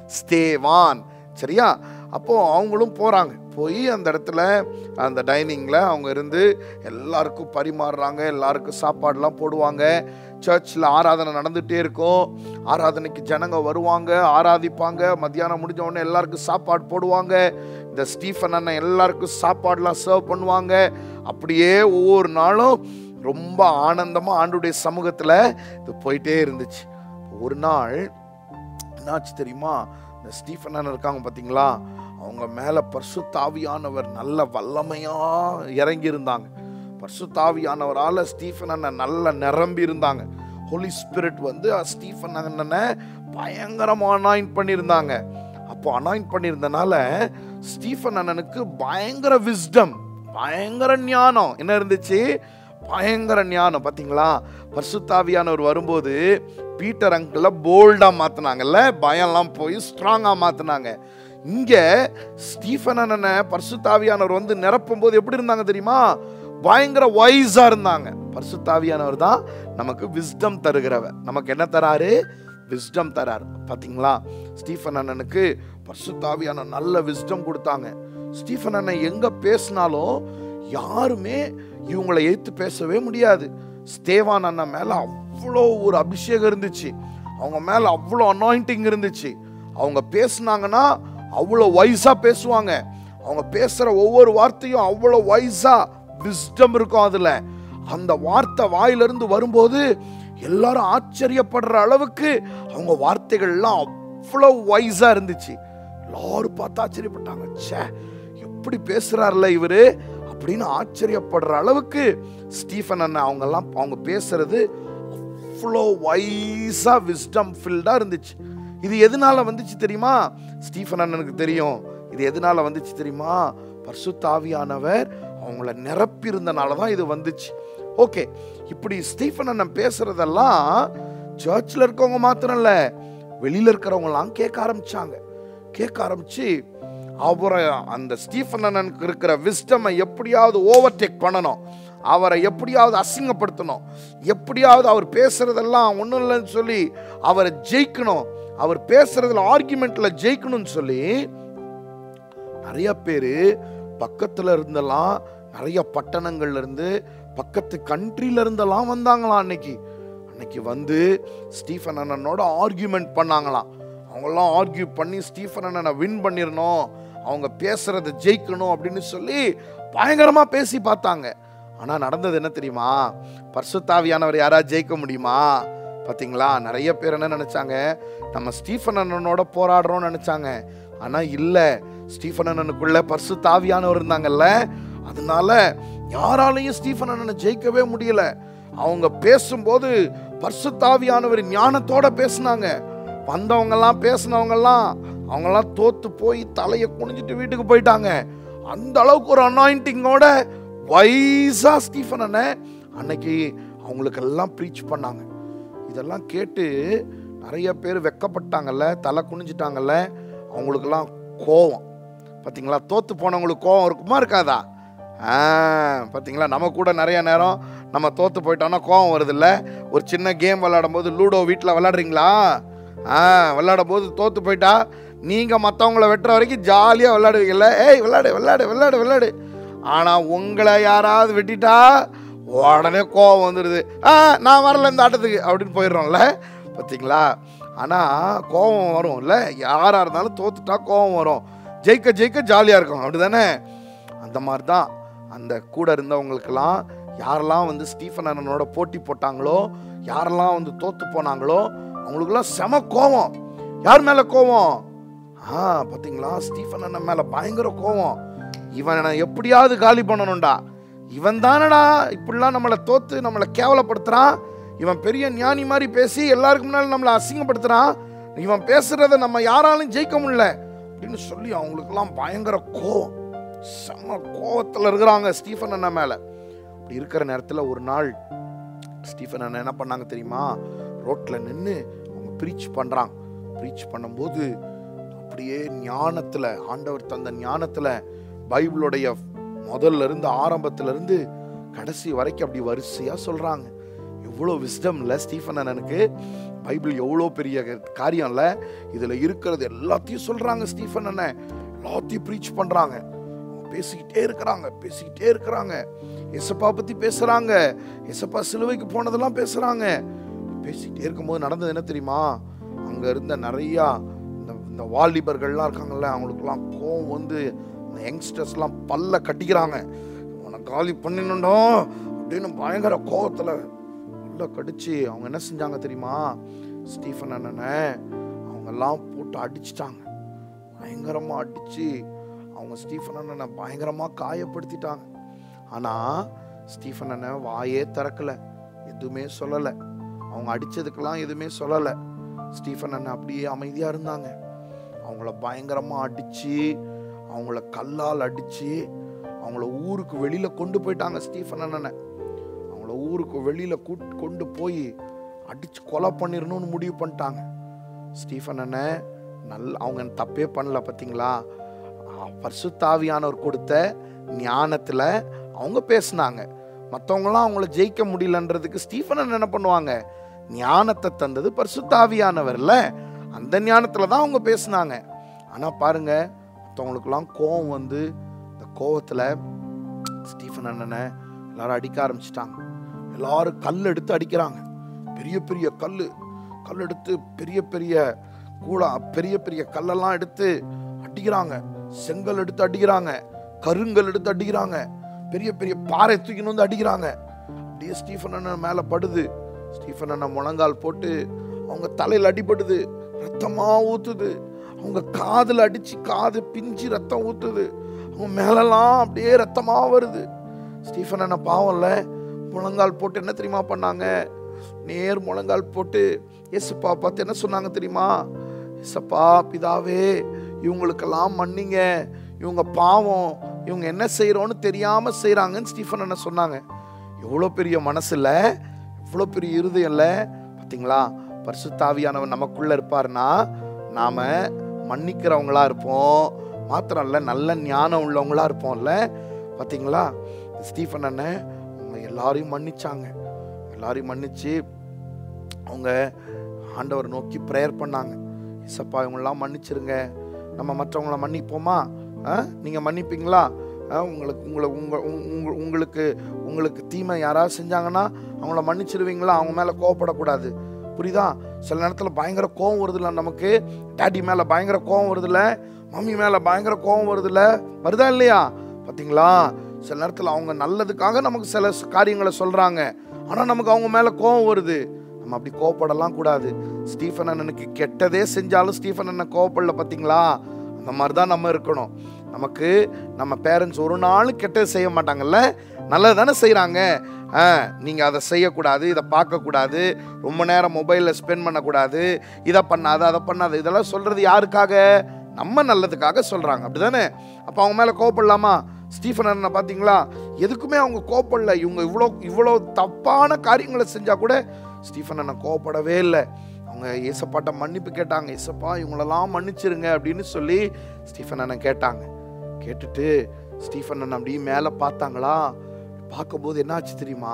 ஸ்தேவான் சரியா அப்போ அவங்களும் போறாங்க போய் அந்த இடத்துல அந்த டைனிங்கில் அவங்க இருந்து எல்லாருக்கும் பரிமாறுறாங்க எல்லாருக்கும் சாப்பாடுலாம் போடுவாங்க சர்ச்சில் ஆராதனை நடந்துகிட்டே இருக்கும் ஆராதனைக்கு ஜனங்க வருவாங்க ஆராதிப்பாங்க மத்தியானம் முடிஞ்ச உடனே எல்லாருக்கும் சாப்பாடு போடுவாங்க இந்த ஸ்டீஃபன் அண்ணன் எல்லாருக்கும் சாப்பாடுலாம் சர்வ் பண்ணுவாங்க அப்படியே ஒவ்வொரு நாளும் ரொம்ப ஆனந்தமாக ஆண்டுடைய சமூகத்தில் இது போயிட்டே இருந்துச்சு ஒரு நாள் என்னாச்சு தெரியுமா இந்த ஸ்டீஃபன் அண்ணன் இருக்காங்க பார்த்தீங்களா அவங்க மேலே பர்சுத்தாவியானவர் நல்ல வல்லமையாக இறங்கி இருந்தாங்க பர்சுத்தாவியானவரால் ஸ்டீஃபன் அண்ணன் நல்ல நிரம்பி இருந்தாங்க ஹோலி ஸ்பிரிட் வந்து ஸ்டீஃபன் அண்ணனை பயங்கரமாக அனாயின் பண்ணியிருந்தாங்க அப்போ அனாயின் பண்ணியிருந்தனால ஸ்டீஃபன் அண்ணனுக்கு பயங்கர விஸ்டம் பயங்கர ஞானம் என்ன இருந்துச்சு பயங்கர ஞானம் பார்த்தீங்களா பர்சுத்தாவியானவர் வரும்போது பீட்டர் அங்கிள போல்டாக மாற்றினாங்கல்ல பயம்லாம் போய் ஸ்ட்ராங்காக மாற்றினாங்க இங்கே ஸ்டீஃபன் அண்ணனை பர்சுத்தாவியானவர் வந்து நிரப்பும் போது எப்படி இருந்தாங்க தெரியுமா பயங்கர வைஸாக இருந்தாங்க பர்சுத்தாவியானவர் தான் நமக்கு விஸ்டம் தருகிறவர் நமக்கு என்ன தராரு விஸ்டம் தரார் பார்த்தீங்களா ஸ்டீஃபன் அண்ணனுக்கு பர்சுத்தாவியான நல்ல விஸ்டம் கொடுத்தாங்க ஸ்டீஃபன் அண்ணன் எங்கே பேசினாலும் யாருமே இவங்களை எதிர்த்து பேசவே முடியாது ஸ்தேவான் அண்ணன் மேலே அவ்வளோ ஒரு அபிஷேகம் இருந்துச்சு அவங்க மேலே அவ்வளோ அனாயிண்டிங் இருந்துச்சு அவங்க பேசுனாங்கன்னா அவ்வளோ வைஸாக பேசுவாங்க அவங்க பேசுகிற ஒவ்வொரு வார்த்தையும் அவ்வளோ வைஸாக விஸ்டம் இருக்கும் அதில் அந்த வார்த்தை வாயிலிருந்து வரும்போது எல்லாரும் ஆச்சரியப்படுற அளவுக்கு அவங்க வார்த்தைகள்லாம் அவ்வளோ வைஸாக இருந்துச்சு எல்லாரும் பார்த்து ஆச்சரியப்பட்டாங்க ச்சே எப்படி பேசுறாருல இவரு அப்படின்னு ஆச்சரியப்படுற அளவுக்கு ஸ்டீஃபன் அண்ணன் அவங்கெல்லாம் அவங்க பேசுறது அவ்வளோ வைஸாக விஸ்டம் ஃபில்டாக இருந்துச்சு இது எதனால வந்துச்சு தெரியுமா ஸ்டீஃபன் அண்ணனுக்கு தெரியும் இது எதனால வந்துச்சு தெரியுமா பர்சுத்தாவியானவர் அவங்கள நிரப்பியிருந்தனால தான் இது வந்துச்சு ஓகே இப்படி ஸ்டீஃபன் அண்ணன் பேசுறதெல்லாம் சர்ச்சில் இருக்கவங்க மாத்திரம் இல்லை வெளியில் இருக்கிறவங்களாம் கேட்க ஆரம்பிச்சாங்க கேட்க ஆரம்பிச்சு அவரை அந்த ஸ்டீஃபன் அண்ணனுக்கு இருக்கிற விஸ்டமை எப்படியாவது ஓவர்டேக் பண்ணணும் அவரை எப்படியாவது அசிங்கப்படுத்தணும் எப்படியாவது அவர் பேசுறதெல்லாம் ஒன்றும் இல்லைன்னு சொல்லி அவரை ஜெயிக்கணும் அவர் பேசுறதுல ஆர்குமெண்ட்ல ஜெயிக்கணும்னு சொல்லி நிறைய பேர் பக்கத்துல இருந்தெல்லாம் நிறைய பட்டணங்கள்ல இருந்து பக்கத்து கண்ட்ரில இருந்தெல்லாம் வந்தாங்களாம் அன்னைக்கு அன்னைக்கு வந்து ஸ்டீஃபன் அண்ணனோட ஆர்கியூமெண்ட் பண்ணாங்களாம் அவங்கெல்லாம் ஆர்கியூ பண்ணி ஸ்டீஃபன் அண்ணனை வின் பண்ணிடணும் அவங்க பேசுறத ஜெயிக்கணும் அப்படின்னு சொல்லி பயங்கரமா பேசி பார்த்தாங்க ஆனா நடந்தது என்ன தெரியுமா பர்சுத்தாவியானவர் யாராவது ஜெயிக்க முடியுமா பாத்தீங்களா நிறைய பேர் என்ன நினைச்சாங்க நம்ம ஸ்டீஃபன் அண்ணனோட போராடுறோம்னு நினைச்சாங்க ஆனா இல்ல ஸ்டீஃபன் அண்ணனுக்குள்ள பர்சு தாவியானவர் இருந்தாங்கல்ல அதனால யாராலையும் ஸ்டீஃபன் அண்ணனை ஜெயிக்கவே முடியல அவங்க பேசும்போது பர்சு தாவியானவர் ஞானத்தோட பேசுனாங்க வந்தவங்கெல்லாம் பேசினவங்கெல்லாம் அவங்கெல்லாம் தோத்து போய் தலையை குனிஞ்சிட்டு வீட்டுக்கு போயிட்டாங்க அந்த அளவுக்கு ஒரு அனாயிண்டிங்கோட வைஸா ஸ்டீஃபன் அண்ணன் அன்னைக்கு அவங்களுக்கெல்லாம் ப்ரீச் பண்ணாங்க இதெல்லாம் கேட்டு நிறைய பேர் வெக்கப்பட்டாங்கல்ல தலை குனிஞ்சிட்டாங்கல்ல அவங்களுக்கெல்லாம் கோவம் பார்த்தீங்களா தோத்து போனவங்களுக்கு கோவம் இருக்குமா இருக்காதா ஆ பார்த்தீங்களா நம்ம கூட நிறைய நேரம் நம்ம தோத்து போயிட்டோம்னா கோவம் வருதுல்ல ஒரு சின்ன கேம் விளையாடும் போது லூடோ வீட்டில் விளையாடுறீங்களா ஆ விளையாடும் போது தோத்து போயிட்டா நீங்கள் மற்றவங்கள வெட்டுற வரைக்கும் ஜாலியாக விளையாடுவீங்கல்ல ஏய் விளையாடு விளையாடு விளையாடு விளையாடு ஆனால் உங்களை யாராவது வெட்டிட்டா உடனே கோவம் வந்துடுது ஆ நான் வரல இந்த ஆட்டத்துக்கு அப்படின்னு போயிடுறோம்ல பார்த்தீங்களா ஆனால் கோவம் வரும்ல யாராக இருந்தாலும் தோத்துட்டா கோவம் வரும் ஜெயிக்க ஜெயிக்க ஜாலியாக இருக்கும் அப்படி தானே அந்த மாதிரி தான் அந்த கூட இருந்தவங்களுக்கெல்லாம் யாரெல்லாம் வந்து ஸ்டீஃபன் அண்ணனோட போட்டி போட்டாங்களோ யாரெல்லாம் வந்து தோத்து போனாங்களோ அவங்களுக்கெல்லாம் செம கோவம் யார் மேலே கோவம் ஆ பார்த்தீங்களா ஸ்டீஃபன் அண்ணன் மேலே பயங்கர கோவம் இவனை எப்படியாவது காலி பண்ணணும்டா இவன் தானடா இப்படிலாம் நம்மளை தோத்து நம்மளை கேவலப்படுத்துறான் இவன் பெரிய ஞானி மாதிரி பேசி எல்லாருக்கும் முன்னாடி நம்மளை அசிங்கப்படுத்துறான் இவன் பேசுறத நம்ம யாராலும் ஜெயிக்க முடியல அப்படின்னு சொல்லி அவங்களுக்கெல்லாம் பயங்கர கோவம் செம்ம கோவத்தில் இருக்கிறாங்க ஸ்டீஃபன் அண்ணன் மேலே அப்படி இருக்கிற நேரத்தில் ஒரு நாள் ஸ்டீஃபன் அண்ணன் என்ன பண்ணாங்க தெரியுமா ரோட்டில் நின்று அவங்க ப்ரீச் பண்ணுறாங்க ப்ரீச் பண்ணும்போது அப்படியே ஞானத்தில் ஆண்டவர் தந்த ஞானத்தில் பைபிளுடைய முதல்ல இருந்து ஆரம்பத்துல இருந்து கடைசி வரைக்கும் அப்படி வரிசையாக சொல்கிறாங்க எவ்வளோ விஸ்டம் இல்லை ஸ்டீஃபன் அண்ணனுக்கு பைபிள் எவ்வளோ பெரிய காரியம் இல்லை இதில் இருக்கிறது எல்லாத்தையும் சொல்கிறாங்க ஸ்டீஃபன் அண்ணன் எல்லாத்தையும் ப்ரீச் பண்ணுறாங்க பேசிக்கிட்டே இருக்கிறாங்க பேசிக்கிட்டே இருக்கிறாங்க எசப்பா பற்றி பேசுகிறாங்க எசப்பா சிலுவைக்கு போனதெல்லாம் பேசுகிறாங்க பேசிக்கிட்டே இருக்கும்போது நடந்தது என்ன தெரியுமா அங்கே இருந்த நிறையா இந்த இந்த வாலிபர்கள்லாம் இருக்காங்கல்ல அவங்களுக்குலாம் கோவம் வந்து இந்த யங்ஸ்டர்ஸ்லாம் பல்ல கட்டிக்கிறாங்க உன்னை காலி பண்ணிடணும் அப்படின்னு பயங்கர கோவத்தில் பல்ல கடிச்சு அவங்க என்ன செஞ்சாங்க தெரியுமா ஸ்டீஃபன் அண்ணனை அவங்கெல்லாம் போட்டு அடிச்சிட்டாங்க பயங்கரமாக அடித்து அவங்க ஸ்டீஃபன் அண்ணனை பயங்கரமாக காயப்படுத்திட்டாங்க ஆனால் ஸ்டீஃபன் அண்ணன் வாயே திறக்கல எதுவுமே சொல்லலை அவங்க அடித்ததுக்கெல்லாம் எதுவுமே சொல்லலை ஸ்டீஃபன் அண்ணன் அப்படியே அமைதியாக இருந்தாங்க அவங்கள பயங்கரமாக அடித்து அவங்கள கல்லால் அடித்து அவங்கள ஊருக்கு வெளியில் கொண்டு போயிட்டாங்க ஸ்டீஃபன் அண்ணனை அவங்கள ஊருக்கு வெளியில் கூட் கொண்டு போய் அடித்து கொலை பண்ணிடணும்னு முடிவு பண்ணிட்டாங்க ஸ்டீஃபன் அண்ணன் நல்ல அவங்க தப்பே பண்ணல பார்த்தீங்களா பரிசுத்தாவியானவர் கொடுத்த ஞானத்தில் அவங்க பேசுனாங்க மற்றவங்களாம் அவங்கள ஜெயிக்க முடியலன்றதுக்கு ஸ்டீஃபன் அண்ணன் என்ன பண்ணுவாங்க ஞானத்தை தந்தது பரிசுத்தாவியானவர்ல அந்த ஞானத்தில் தான் அவங்க பேசுனாங்க ஆனால் பாருங்க மற்றவங்களுக்கெல்லாம் கோவம் வந்து இந்த கோவத்தில் ஸ்டீஃபன் அண்ணனை எல்லாரும் அடிக்க ஆரம்பிச்சிட்டாங்க எல்லாரும் கல் எடுத்து அடிக்கிறாங்க பெரிய பெரிய கல் கல் எடுத்து பெரிய பெரிய கூழா பெரிய பெரிய கல்லெல்லாம் எடுத்து அடிக்கிறாங்க செங்கல் எடுத்து அடிக்கிறாங்க கருங்கல் எடுத்து அடிக்கிறாங்க பெரிய பெரிய பாறை தூக்கின்னு வந்து அடிக்கிறாங்க அப்படியே ஸ்டீஃபன் அண்ணன் மேலே படுது ஸ்டீஃபன் அண்ணன் முழங்கால் போட்டு அவங்க தலையில் அடிபடுது ரத்தமா ஊத்துது அவங்க காதில் அடிச்சு காது பிஞ்சு ரத்தம் ஊத்துது அவங்க மேலெல்லாம் அப்படியே ரத்தமா வருது ஸ்டீஃபன் அண்ணன் பாவம்ல முழங்கால் போட்டு என்ன தெரியுமா பண்ணாங்க நேர் முழங்கால் போட்டு இயேசுப்பா பார்த்து என்ன சொன்னாங்க தெரியுமா இயேசப்பா பிதாவே இவங்களுக்கெல்லாம் மன்னிங்க இவங்க பாவம் இவங்க என்ன செய்கிறோன்னு தெரியாமல் செய்கிறாங்கன்னு ஸ்டீஃபன் என்ன சொன்னாங்க எவ்வளோ பெரிய மனசு இல்லை எவ்வளோ பெரிய இருதயம் இல்லை பார்த்தீங்களா பரிசுத்தாவியானவன் நமக்குள்ளே இருப்பார்னா நாம் மன்னிக்கிறவங்களா இருப்போம் மாத்திரம் இல்லை நல்ல ஞானம் உள்ளவங்களா இருப்போம்ல பார்த்தீங்களா ஸ்டீஃபன் அண்ணன் அவங்க எல்லாரையும் மன்னிச்சாங்க எல்லாரையும் மன்னிச்சு அவங்க ஆண்டவர் நோக்கி ப்ரேயர் பண்ணாங்க இசப்பா இவங்களெல்லாம் மன்னிச்சிருங்க நம்ம மற்றவங்கள மன்னிப்போமா ஆ நீங்கள் மன்னிப்பீங்களா ஆ, உங்களுக்கு உங்களை உங்கள் உங்க உங்களுக்கு உங்களுக்கு தீமை யாராவது செஞ்சாங்கன்னா அவங்கள மன்னிச்சிருவீங்களா அவங்க மேலே கோவப்படக்கூடாது புரியுதா சில நேரத்தில் பயங்கர கோவம் வருதுல்ல நமக்கு டாடி மேலே பயங்கர கோவம் வருதுல்ல மம்மி மேலே பயங்கர கோவம் வருதுல்ல வருதா இல்லையா பார்த்தீங்களா சில நேரத்தில் அவங்க நல்லதுக்காக நமக்கு சில ஸ்- காரியங்களை சொல்கிறாங்க ஆனால் நமக்கு அவங்க மேலே கோவம் வருது நம்ம அப்படி கோவப்படலாம் கூடாது ஸ்டீஃபன் அண்ணனுக்கு கெட்டதே செஞ்சாலும் ஸ்டீஃபன் அண்ணன் கோவப்படல பார்த்தீங்களா அந்த மாதிரி தான் நம்ம இருக்கணும் நமக்கு நம்ம பேரண்ட்ஸ் ஒரு நாள் கெட்டது செய்ய மாட்டாங்கல்ல நல்லது தானே செய்கிறாங்க ஆ நீங்கள் அதை செய்யக்கூடாது இதை பார்க்கக்கூடாது ரொம்ப நேரம் மொபைலில் ஸ்பெண்ட் பண்ணக்கூடாது இதை பண்ணாது அதை பண்ணாது இதெல்லாம் சொல்கிறது யாருக்காக நம்ம நல்லதுக்காக சொல்கிறாங்க அப்படி தானே அப்போ அவங்க மேலே கோவப்படலாமா ஸ்டீஃபன் அண்ணனை பார்த்தீங்களா எதுக்குமே அவங்க கோவப்படல இவங்க இவ்வளோ இவ்வளோ தப்பான காரியங்களை செஞ்சால் கூட ஸ்டீஃபன் அண்ணன் கோவப்படவே இல்லை அவங்க ஏசப்பாட்ட மன்னிப்பு கேட்டாங்க ஏசப்பா இவங்களெல்லாம் மன்னிச்சிருங்க அப்படின்னு சொல்லி ஸ்டீஃபன் அண்ணன் கேட்டாங்க கேட்டுட்டு ஸ்டீஃபன் அண்ணன் அப்படியே மேலே பார்த்தாங்களா பார்க்கும்போது என்னாச்சு தெரியுமா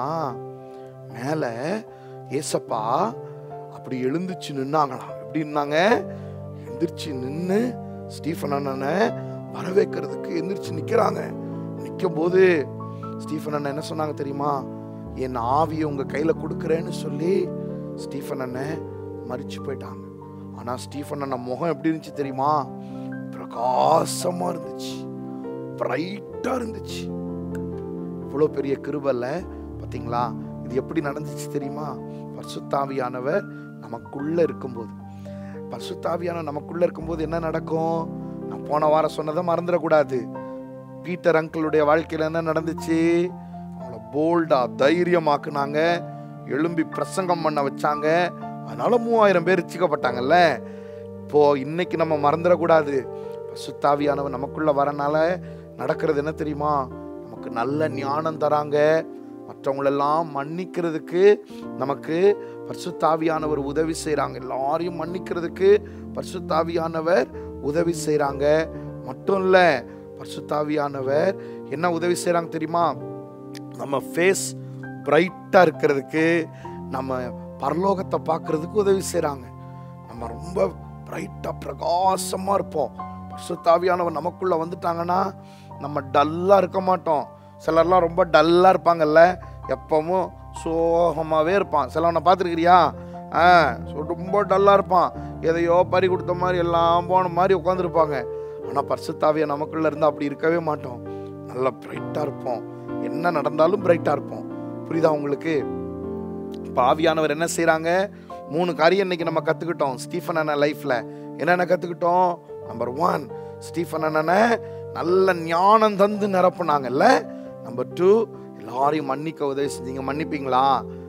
மேலே ஏசப்பா அப்படி எழுந்துச்சு நின்னாங்களாம் எப்படி நின்னாங்க எந்திரிச்சு நின்று ஸ்டீஃபன் அண்ணனை வரவேற்கிறதுக்கு எந்திரிச்சு நிற்கிறாங்க நிற்கும் போது ஸ்டீஃபன் அண்ணன் என்ன சொன்னாங்க தெரியுமா என் ஆவியை உங்கள் கையில் கொடுக்குறேன்னு சொல்லி ஸ்டீஃபன் அண்ணன் மறிச்சு போயிட்டாங்க ஆனால் ஸ்டீஃபன் அண்ணன் முகம் எப்படி இருந்துச்சு தெரியுமா பிரகாசமாக இருந்துச்சு பிரைட்டாக இருந்துச்சு இவ்வளோ பெரிய கிருபல்ல பார்த்தீங்களா இது எப்படி நடந்துச்சு தெரியுமா பரிசுத்தாவியானவர் நமக்குள்ள இருக்கும்போது பரிசுத்தாவியான நமக்குள்ள இருக்கும்போது என்ன நடக்கும் நான் போன வாரம் சொன்னதை மறந்துடக்கூடாது பீட்டர் அங்கிளுடைய வாழ்க்கையில் என்ன நடந்துச்சு அவங்கள போல்டா தைரியமாக்குனாங்க எழும்பி பிரசங்கம் பண்ண வச்சாங்க அதனால மூவாயிரம் பேர் ரசிக்கப்பட்டாங்கல்ல இப்போ இன்னைக்கு நம்ம மறந்துடக்கூடாது பசுத்தாவியானவர் நமக்குள்ள வரனால நடக்கிறது என்ன தெரியுமா நமக்கு நல்ல ஞானம் தராங்க மற்றவங்களெல்லாம் மன்னிக்கிறதுக்கு நமக்கு பரிசுத்தாவியானவர் உதவி செய்கிறாங்க எல்லாரையும் மன்னிக்கிறதுக்கு பரிசுத்தாவியானவர் உதவி செய்கிறாங்க மட்டும் இல்லை பரிசுத்தாவியானவர் என்ன உதவி செய்கிறாங்க தெரியுமா நம்ம ஃபேஸ் பிரைட்டாக இருக்கிறதுக்கு நம்ம பரலோகத்தை பார்க்கறதுக்கு உதவி செய்கிறாங்க நம்ம ரொம்ப பிரைட்டாக பிரகாசமாக இருப்போம் பரிசுத்தாவியானவர் நமக்குள்ளே வந்துட்டாங்கன்னா நம்ம டல்லாக இருக்க மாட்டோம் சிலர்லாம் ரொம்ப டல்லாக இருப்பாங்கல்ல எப்பவும் சோகமாகவே இருப்பான் சிலவனை பார்த்துருக்கிறியா ஆ so ரொம்ப டல்லாக இருப்பான் எதையோ பறி கொடுத்த மாதிரி எல்லாம் போன மாதிரி உட்காந்துருப்பாங்க ஆனால் பரிசுத்தாவிய நமக்குள்ளே இருந்தால் அப்படி இருக்கவே மாட்டோம் நல்லா பிரைட்டாக இருப்போம் என்ன நடந்தாலும் பிரைட்டாக இருப்போம் புரியுதா உங்களுக்கு இப்போ ஆவியானவர் என்ன செய்கிறாங்க மூணு காரியம் இன்னைக்கு நம்ம கற்றுக்கிட்டோம் ஸ்டீஃபன் அண்ணன் லைஃப்பில் என்னென்ன கற்றுக்கிட்டோம் நம்பர் ஒன் ஸ்டீஃபன் அண்ணனை நல்ல ஞானம் தந்து நிரப்புனாங்கல்ல நம்பர் டூ எல்லாரையும் மன்னிக்க உதவி செஞ்சீங்க மன்னிப்பீங்களா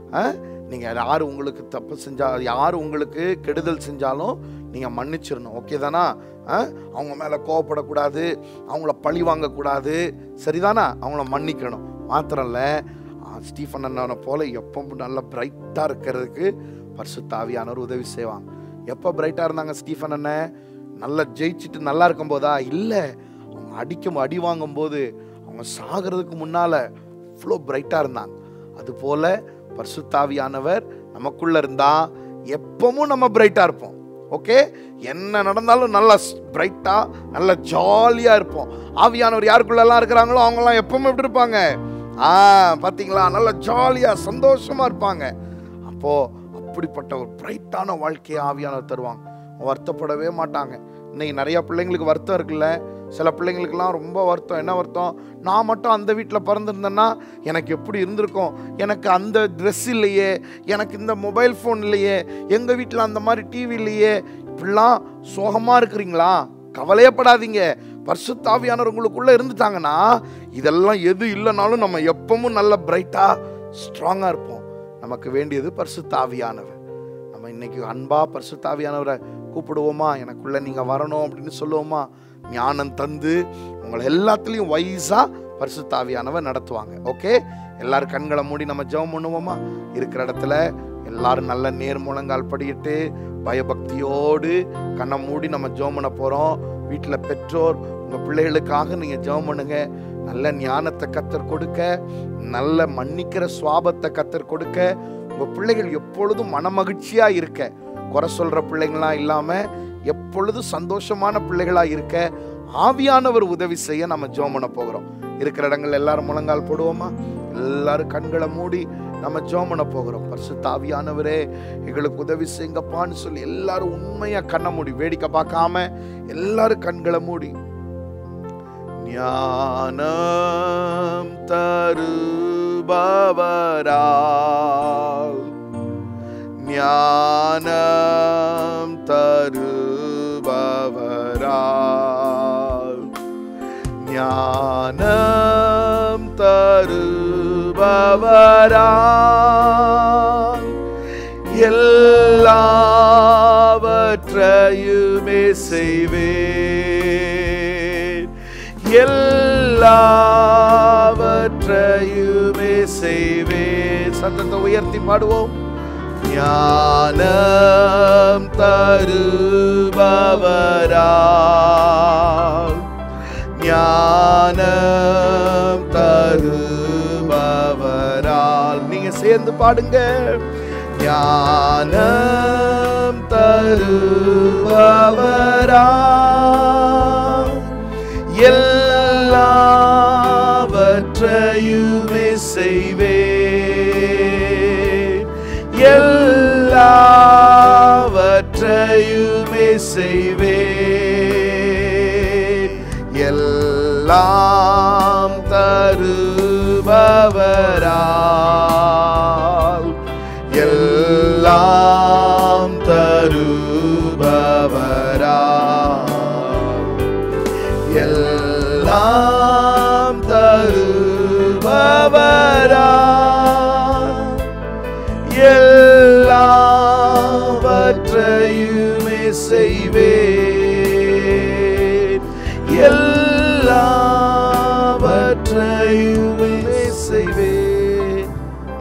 நீங்கள் யார் உங்களுக்கு தப்பு செஞ்சா யார் உங்களுக்கு கெடுதல் செஞ்சாலும் நீங்கள் மன்னிச்சிடணும் ஓகே தானா ஆ? அவங்க மேலே கோவப்படக்கூடாது அவங்கள பழி வாங்கக்கூடாது சரிதானா அவங்கள மன்னிக்கணும் மாத்திரம் இல்லை ஸ்டீஃபன் அண்ணனை போல எப்பவும் நல்ல பிரைட்டாக இருக்கிறதுக்கு பரிசுத்தாவியானவர் உதவி செய்வாங்க எப்போ பிரைட்டாக இருந்தாங்க ஸ்டீஃபன் அண்ணன் நல்லா ஜெயிச்சுட்டு நல்லா இருக்கும்போதா இல்லை அவங்க அடிக்கும் அடி வாங்கும்போது அவங்க சாகிறதுக்கு முன்னால் இவ்வளோ பிரைட்டாக இருந்தாங்க அதுபோல் பரிசுத்தாவியானவர் நமக்குள்ள இருந்தா எப்பவும் நம்ம பிரைட்டாக இருப்போம் ஓகே என்ன நடந்தாலும் நல்லா பிரைட்டாக நல்ல ஜாலியாக இருப்போம் ஆவியானவர் யாருக்குள்ளெல்லாம் இருக்கிறாங்களோ அவங்கெல்லாம் எப்பவும் எப்படி இருப்பாங்க ஆ பார்த்தீங்களா நல்ல ஜாலியாக சந்தோஷமாக இருப்பாங்க அப்போது அப்படிப்பட்ட ஒரு பிரைட்டான வாழ்க்கையை ஆவியானவர் தருவாங்க வருத்தப்படவே மாட்டாங்க இன்னைக்கு நிறைய பிள்ளைங்களுக்கு வருத்தம் இருக்குல்ல சில பிள்ளைங்களுக்கெல்லாம் ரொம்ப வருத்தம் என்ன வருத்தம் நான் மட்டும் அந்த வீட்டில் பிறந்திருந்தேன்னா எனக்கு எப்படி இருந்திருக்கும் எனக்கு அந்த ட்ரெஸ் இல்லையே எனக்கு இந்த மொபைல் ஃபோன் இல்லையே எங்கள் வீட்டில் அந்த மாதிரி டிவி இல்லையே இப்படிலாம் சோகமாக இருக்கிறீங்களா கவலையப்படாதீங்க பரிசுத்தாவியானவர் உங்களுக்குள்ளே இருந்துட்டாங்கன்னா இதெல்லாம் எது இல்லைனாலும் நம்ம எப்பவும் நல்ல பிரைட்டாக ஸ்ட்ராங்காக இருப்போம் நமக்கு வேண்டியது பரிசுத்தாவியானவர் நம்ம இன்னைக்கு அன்பா பரிசுத்தாவியானவரை கூப்பிடுவோமா எனக்குள்ள நீங்க வரணும் அப்படின்னு சொல்லுவோமா ஞானம் தந்து உங்களை எல்லாத்துலேயும் வைஸாக பரிசுத்தாவியானவர் நடத்துவாங்க ஓகே எல்லாரும் கண்களை மூடி நம்ம ஜெபம் பண்ணுவோமா இருக்கிற இடத்துல எல்லாரும் நல்ல நேர் முழங்கால் படியிட்டு பயபக்தியோடு கண்ணை மூடி நம்ம ஜெபம் பண்ண போகிறோம் வீட்டில் பெற்றோர் உங்கள் பிள்ளைகளுக்காக நீங்கள் ஜெபம் பண்ணுங்க நல்ல ஞானத்தை கத்தர் கொடுக்க நல்ல மன்னிக்கிற சுவாபத்தை கத்தர் கொடுக்க உங்கள் பிள்ளைகள் எப்பொழுதும் மனமகிழ்ச்சியாக இருக்க குறை சொல்கிற பிள்ளைங்களாம் இல்லாமல் எப்பொழுதும் சந்தோஷமான பிள்ளைகளாக இருக்க ஆவியானவர் உதவி செய்ய நம்ம ஜெபம் பண்ண போகிறோம் இருக்கிற இடங்கள் எல்லாரும் முழங்கால் போடுவோமா எல்லாரும் கண்களை மூடி நம்ம ஜெபம் பண்ண போகிறோம் பரிசுத்த ஆவியானவரே எங்களுக்கு உதவி செய்யுங்கப்பான்னு சொல்லி எல்லாரும் உண்மையா கண்ணை மூடி வேடிக்கை பார்க்காம எல்லாரும் கண்களை மூடி ஞானம் தருபவரால் ஞானம் தருபவரால் ஞானம் தருபவரால் எல்லாவற்றையுமே செய்வேன் எல்லாவற்றையுமே செய்வேன் சத்தத்தை உயர்த்தி பாடுவோம் ஞானம் தருபவரால் ஞானம் தருபவரால் நீங்க சேர்ந்து பாடுங்க ஞானம் தருபவரால் எல்லாவற்றையுமே செய்வேன் எல்லாவற்றையுமே செய்வேன் எல்லாம் தருபவரால் எல்லாம் தருபவரால் எல்லாம் தருபவரால் எல்லாவற்றையுமே செய்வேன்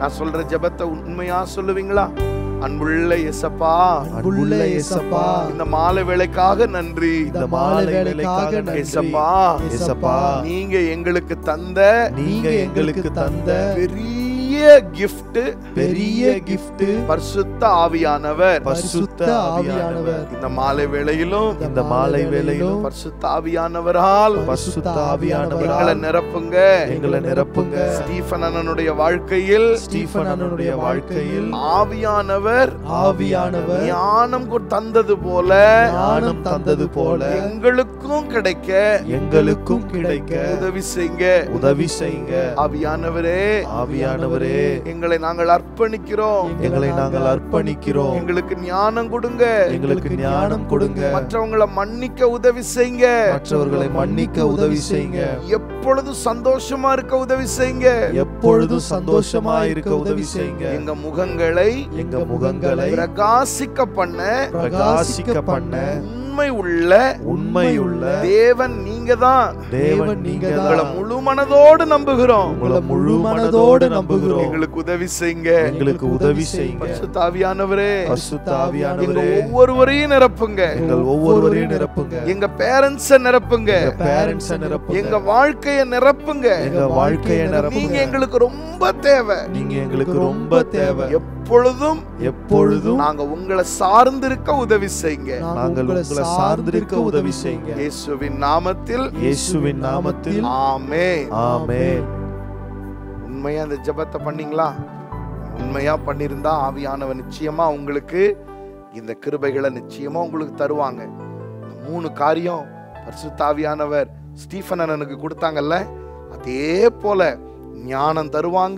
நான் சொல்ற ஜெபத்தை உண்மையா சொல்லுவீங்களா அன்புள்ள இயேசப்பா அன்புள்ள இயேசப்பா இந்த மாலை வேலைக்காக நன்றி இந்த மாலை வேலைக்காக நன்றி இயேசப்பா இயேசப்பா நீங்க எங்களுக்கு தந்த நீங்க எங்களுக்கு தந்த பெரிய gift பெரிய gift பரிசுத்த ஆவியானவர் பரிசுத்த ஆவியானவர் இந்த மாலை வேளையிலும் இந்த மாலை வேளையிலும் பரிசுத்த ஆவியானவரால் பரிசுத்த ஆவியானவரால் எங்களை நிரப்புங்க எங்களை நிரப்புங்க ஸ்டீஃபன் அண்ணனுடைய வாழ்க்கையில் ஸ்டீஃபன் அண்ணனுடைய வாழ்க்கையில் ஆவியானவர் ஆவியானவர் ஞானம் கொ- தந்தது போல ஞானம் தந்தது போல எங்களுக்கும் கிடைக்க எங்களுக்கும் கிடைக்க உதவி செய்யுங்க உதவி செய்யுங்க ஆவியானவரே ஆவியானவரே எங்களை நாங்கள் அர்ப்பணிக்கிறோம் எங்களை நாங்கள் அர்ப்பணிக்கிறோம் எங்களுக்கு ஞானம் கொடுங்க எங்களுக்கு ஞானம் கொடுங்க மற்றவங்களை மன்னிக்க உதவி செய்யுங்க மற்றவர்களை மன்னிக்க உதவி செய்யுங்க எப்பொழுதும் சந்தோஷமா இருக்க உதவி செய்யுங்க எப்பொழுதும் சந்தோஷமா இருக்க உதவி செய்யுங்க எங்க முகங்களை எங்க முகங்களை பிரகாசிக்க பண்ண பிரகாசிக்க பண்ண உண்மை உள்ள உண்மை உள்ள தேவன் நீங்க தான் தேவன் நீங்க உங்களை முழு மனதோடு நம்புகிறோம் உங்களை முழு மனதோடு நம்புகிறோம் எங்களுக்கு உதவி செய்யுங்க எங்களுக்கு உதவி செய்யுங்க பரிசுத்த ஆவியானவரே பரிசுத்த எங்க ஆவியானவரே ஒவ்வொருவரையும் நிரப்புங்க எங்கள் ஒவ்வொருவரையும் நிரப்புங்க எங்க பேரண்ட்ஸ நிரப்புங்க எங்க பேரண்ட்ஸ் நிரப்புங்க எங்க வாழ்க்கைய நிரப்புங்க எங்க வாழ்க்கையை நீங்க நிரப்புங்க எங்களுக்கு ரொம்ப தேவை நீங்க எங்களுக்கு ரொம்ப தேவை எப்பொழுதும் எப்பொழுதும் நாங்க உங்களை சார்ந்திருக்க உதவி செய்யுங்க நாங்கள் உங்களை சார்ந்திருக்க உதவி செய்யுங்க இயேசுவின் நாமத்தில் இயேசுவின் நாமத்தில் ஆமே ஆமென் உண்மையா அந்த ஜெபத்தை பண்ணீங்களா உண்மையா பண்ணியிருந்தா ஆவியானவர் நிச்சயமா உங்களுக்கு இந்த கிருபைகளை நிச்சயமா உங்களுக்கு தருவாங்க இந்த மூணு காரியம் பரிசுத்த ஆவியானவர் ஸ்டீஃபன் அண்ணனுக்கு கொடுத்தாங்கல்ல அதே போல ஞானம் தருவாங்க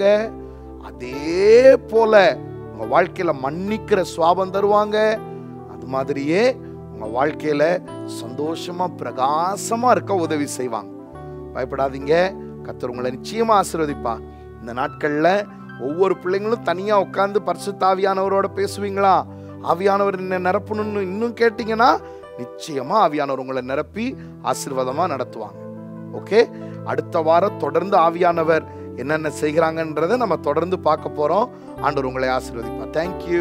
அதே போல உங்க வாழ்க்கையில மன்னிக்கிற சுவாபம் தருவாங்க அது மாதிரியே உங்க வாழ்க்கையில சந்தோஷமா பிரகாசமா இருக்க உதவி செய்வாங்க பயப்படாதீங்க கர்த்தர் உங்களை நிச்சயமா ஆசீர்வதிப்பா இந்த நாட்கள்ல ஒவ்வொரு பிள்ளைங்களும் தனியா உட்கார்ந்து பரிசுத்த ஆவியானவரோட பேசுவீங்களா ஆவியானவர் என்ன நிரப்பணும்னு இன்னும் கேட்டீங்கன்னா நிச்சயமா ஆவியானவர் உங்களை நிரப்பி ஆசீர்வாதமா நடத்துவாங்க ஓகே அடுத்த வாரம் தொடர்ந்து ஆவியானவர் என்னென்ன செய்கிறாங்கன்றதை நம்ம தொடர்ந்து பார்க்க போறோம் ஆண்டவர் உங்களை ஆசீர்வதிப்பா தேங்க்யூ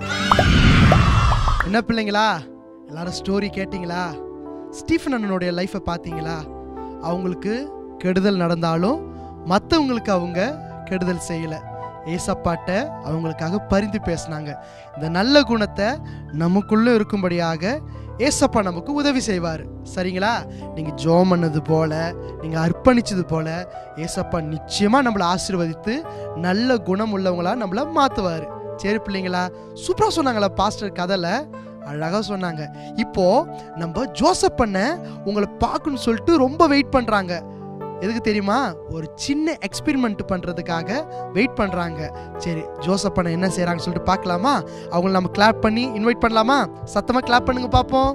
என்ன பிள்ளைங்களா எல்லாரும் ஸ்டோரி கேட்டிங்களா ஸ்டீஃபன் அண்ணனுடைய லைஃப்பை பார்த்தீங்களா அவங்களுக்கு கெடுதல் நடந்தாலும் மற்றவங்களுக்கு அவங்க கெடுதல் செய்யலை ஏசப்பாட்ட அவங்களுக்காக பரிந்து பேசினாங்க இந்த நல்ல குணத்தை நமக்குள்ளே இருக்கும்படியாக ஏசப்பா நமக்கு உதவி செய்வார் சரிங்களா நீங்கள் ஜோம் பண்ணது போல நீங்கள் அர்ப்பணிச்சது போல ஏசப்பா நிச்சயமாக நம்மளை ஆசீர்வதித்து நல்ல குணம் உள்ளவங்களா நம்மளை மாற்றுவார் சரி பிள்ளைங்களா சூப்பராக சொன்னாங்களா பாஸ்டர் கதையில் அழகாக சொன்னாங்க இப்போ நம்ம ஜோசப் பண்ண உங்களை பார்க்கணும்னு சொல்லிட்டு ரொம்ப வெயிட் பண்ணுறாங்க எதுக்கு தெரியுமா ஒரு சின்ன எக்ஸ்பெரிமெண்ட் பண்ணுறதுக்காக வெயிட் பண்ணுறாங்க சரி ஜோசப் பண்ண என்ன செய்கிறாங்கன்னு சொல்லிட்டு பார்க்கலாமா அவங்கள நம்ம கிளாப் பண்ணி இன்வைட் பண்ணலாமா சத்தமாக கிளாப் பண்ணுங்க பார்ப்போம்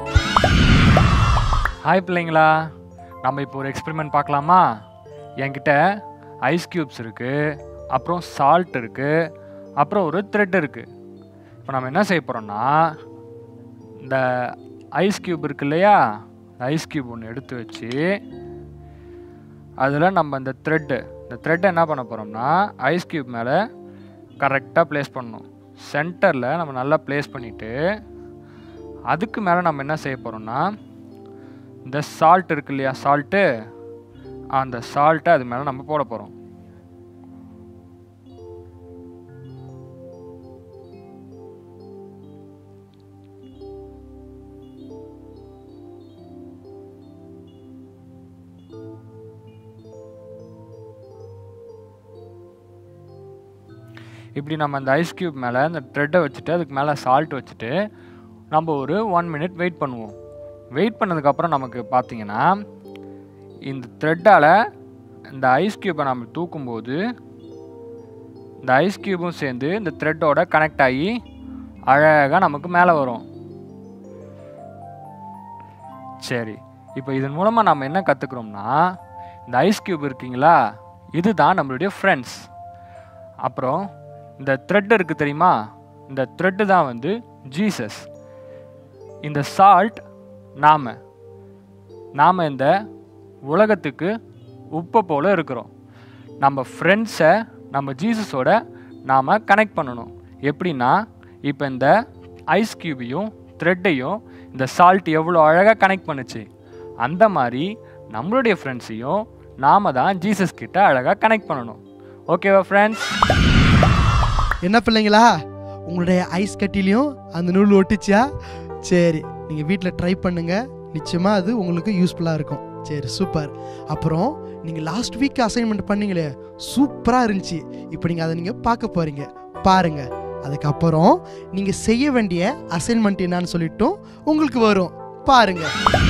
ஹாய் பிள்ளைங்களா நம்ம இப்போ ஒரு எக்ஸ்பெரிமெண்ட் பார்க்கலாமா என்கிட்ட ஐஸ் க்யூப்ஸ் இருக்குது அப்புறம் சால்ட் இருக்குது அப்புறம் ஒரு த்ரெட் இருக்குது இப்போ நம்ம என்ன செய்ய போகிறோம்னா இந்த ஐஸ் க்யூப் இருக்கு இல்லையா ஐஸ் க்யூப் ஒன்று எடுத்து வச்சு அதில் நம்ம இந்த த்ரெட்டு இந்த த்ரெட்டை என்ன பண்ண போகிறோம்னா ஐஸ் க்யூப் மேலே கரெக்டாக ப்ளேஸ் பண்ணணும் சென்டரில் நம்ம நல்லா ப்ளேஸ் பண்ணிவிட்டு அதுக்கு மேலே நம்ம என்ன செய்ய போகிறோம்னா இந்த சால்ட் இருக்கு இல்லையா சால்ட்டு அந்த சால்ட்டை அது மேலே நம்ம போட போகிறோம் இப்படி நம்ம அந்த ஐஸ் க்யூப் மேலே அந்த த்ரெட்டை வச்சுட்டு அதுக்கு மேலே சால்ட் வச்சுட்டு நம்ம ஒரு ஒன் மினிட் வெயிட் பண்ணுவோம் வெயிட் பண்ணதுக்கப்புறம் நமக்கு பார்த்தீங்கன்னா இந்த த்ரெட்டால் இந்த ஐஸ் க்யூப்பை நம்ம தூக்கும்போது இந்த ஐஸ் க்யூபும் சேர்ந்து இந்த த்ரெட்டோட கனெக்ட் ஆகி அழகாக நமக்கு மேலே வரும் சரி இப்போ இதன் மூலமாக நம்ம என்ன கற்றுக்குறோம்னா இந்த ஐஸ் க்யூப் இருக்கீங்களா இதுதான் நம்மளுடைய ஃப்ரெண்ட்ஸ் அப்புறம் இந்த த்ரெட் இருக்குது தெரியுமா இந்த த்ரெட்டு தான் வந்து ஜீசஸ் இந்த சால்ட் நாம் நாம் இந்த உலகத்துக்கு உப்பை போல இருக்கிறோம் நம்ம ஃப்ரெண்ட்ஸை நம்ம ஜீசஸோட நாம் கனெக்ட் பண்ணணும் எப்படின்னா இப்போ இந்த ஐஸ் கியூபையும் த்ரெட்டையும் இந்த சால்ட் எவ்வளோ அழகாக கனெக்ட் பண்ணுச்சு அந்த மாதிரி நம்மளுடைய ஃப்ரெண்ட்ஸையும் நாம தான் ஜீசஸ் கிட்ட அழகாக கனெக்ட் பண்ணணும் ஓகேவா ஃப்ரெண்ட்ஸ் என்ன பிள்ளைங்களா உங்களுடைய ஐஸ் கட்டிலையும் அந்த நூல் ஒட்டிச்சா சரி நீங்கள் வீட்டில் ட்ரை பண்ணுங்க நிச்சயமாக அது உங்களுக்கு யூஸ்ஃபுல்லாக இருக்கும் சரி சூப்பர் அப்புறம் நீங்கள் லாஸ்ட் வீக் அசைன்மெண்ட் பண்ணீங்களே சூப்பராக இருந்துச்சு இப்போ நீங்கள் அதை நீங்கள் பார்க்க போகிறீங்க பாருங்க அதுக்கப்புறம் நீங்கள் செய்ய வேண்டிய அசைன்மெண்ட் என்னன்னு சொல்லிட்டும் உங்களுக்கு வரும் பாருங்க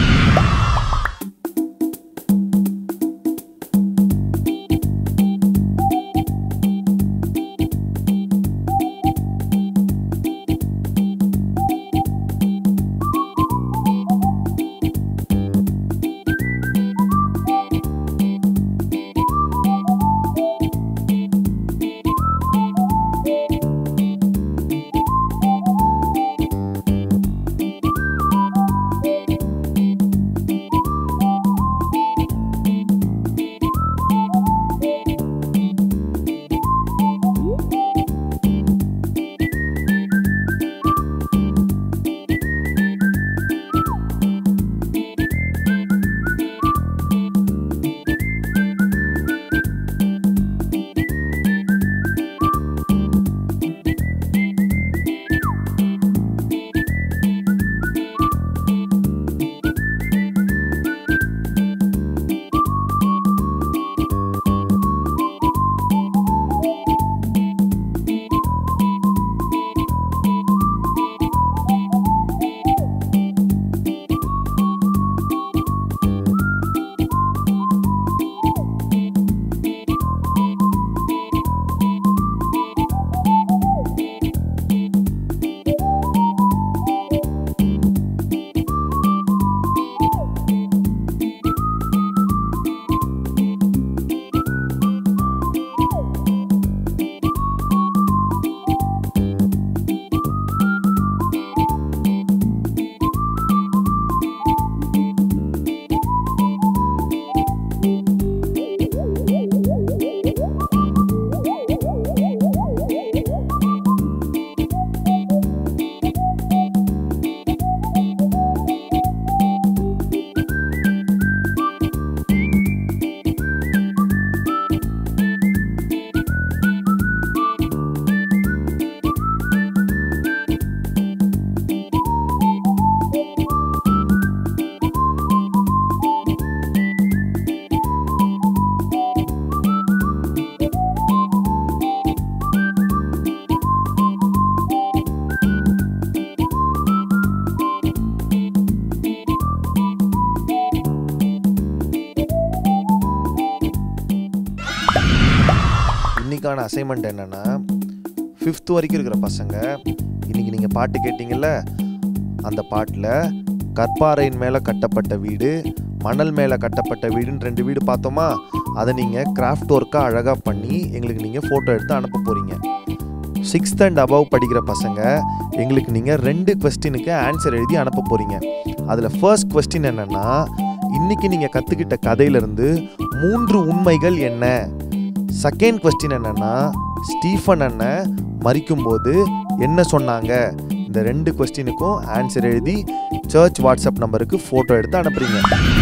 இன்னைக்கான அசைன்மெண்ட் என்னன்னா ஃபிஃப்த் வரைக்கும் இருக்கிற பசங்க இன்னைக்கு நீங்கள் பாட்டு கேட்டீங்கல்ல அந்த பாட்டில் கற்பாறையின் மேலே கட்டப்பட்ட வீடு மணல் மேலே கட்டப்பட்ட வீடுன்னு ரெண்டு வீடு பார்த்தோமா அதை நீங்கள் கிராஃப்ட் ஒர்க்காக அழகாக பண்ணி எங்களுக்கு நீங்கள் ஃபோட்டோ எடுத்து அனுப்ப போகிறீங்க சிக்ஸ்த் அண்ட் அபவ் படிக்கிற பசங்க எங்களுக்கு நீங்கள் ரெண்டு கொஸ்டினுக்கு ஆன்சர் எழுதி அனுப்ப போகிறீங்க அதில் ஃபர்ஸ்ட் கொஸ்டின் என்னென்னா இன்னைக்கு நீங்கள் கற்றுக்கிட்ட கதையிலேருந்து மூன்று உண்மைகள் என்ன செகண்ட் கொஸ்டின் என்னன்னா ஸ்டீஃபன் அண்ணன் மறிக்கும்போது என்ன சொன்னாங்க இந்த ரெண்டு கொஸ்டினுக்கும் ஆன்சர் எழுதி சர்ச் வாட்ஸ்அப் நம்பருக்கு ஃபோட்டோ எடுத்து அனுப்புறீங்க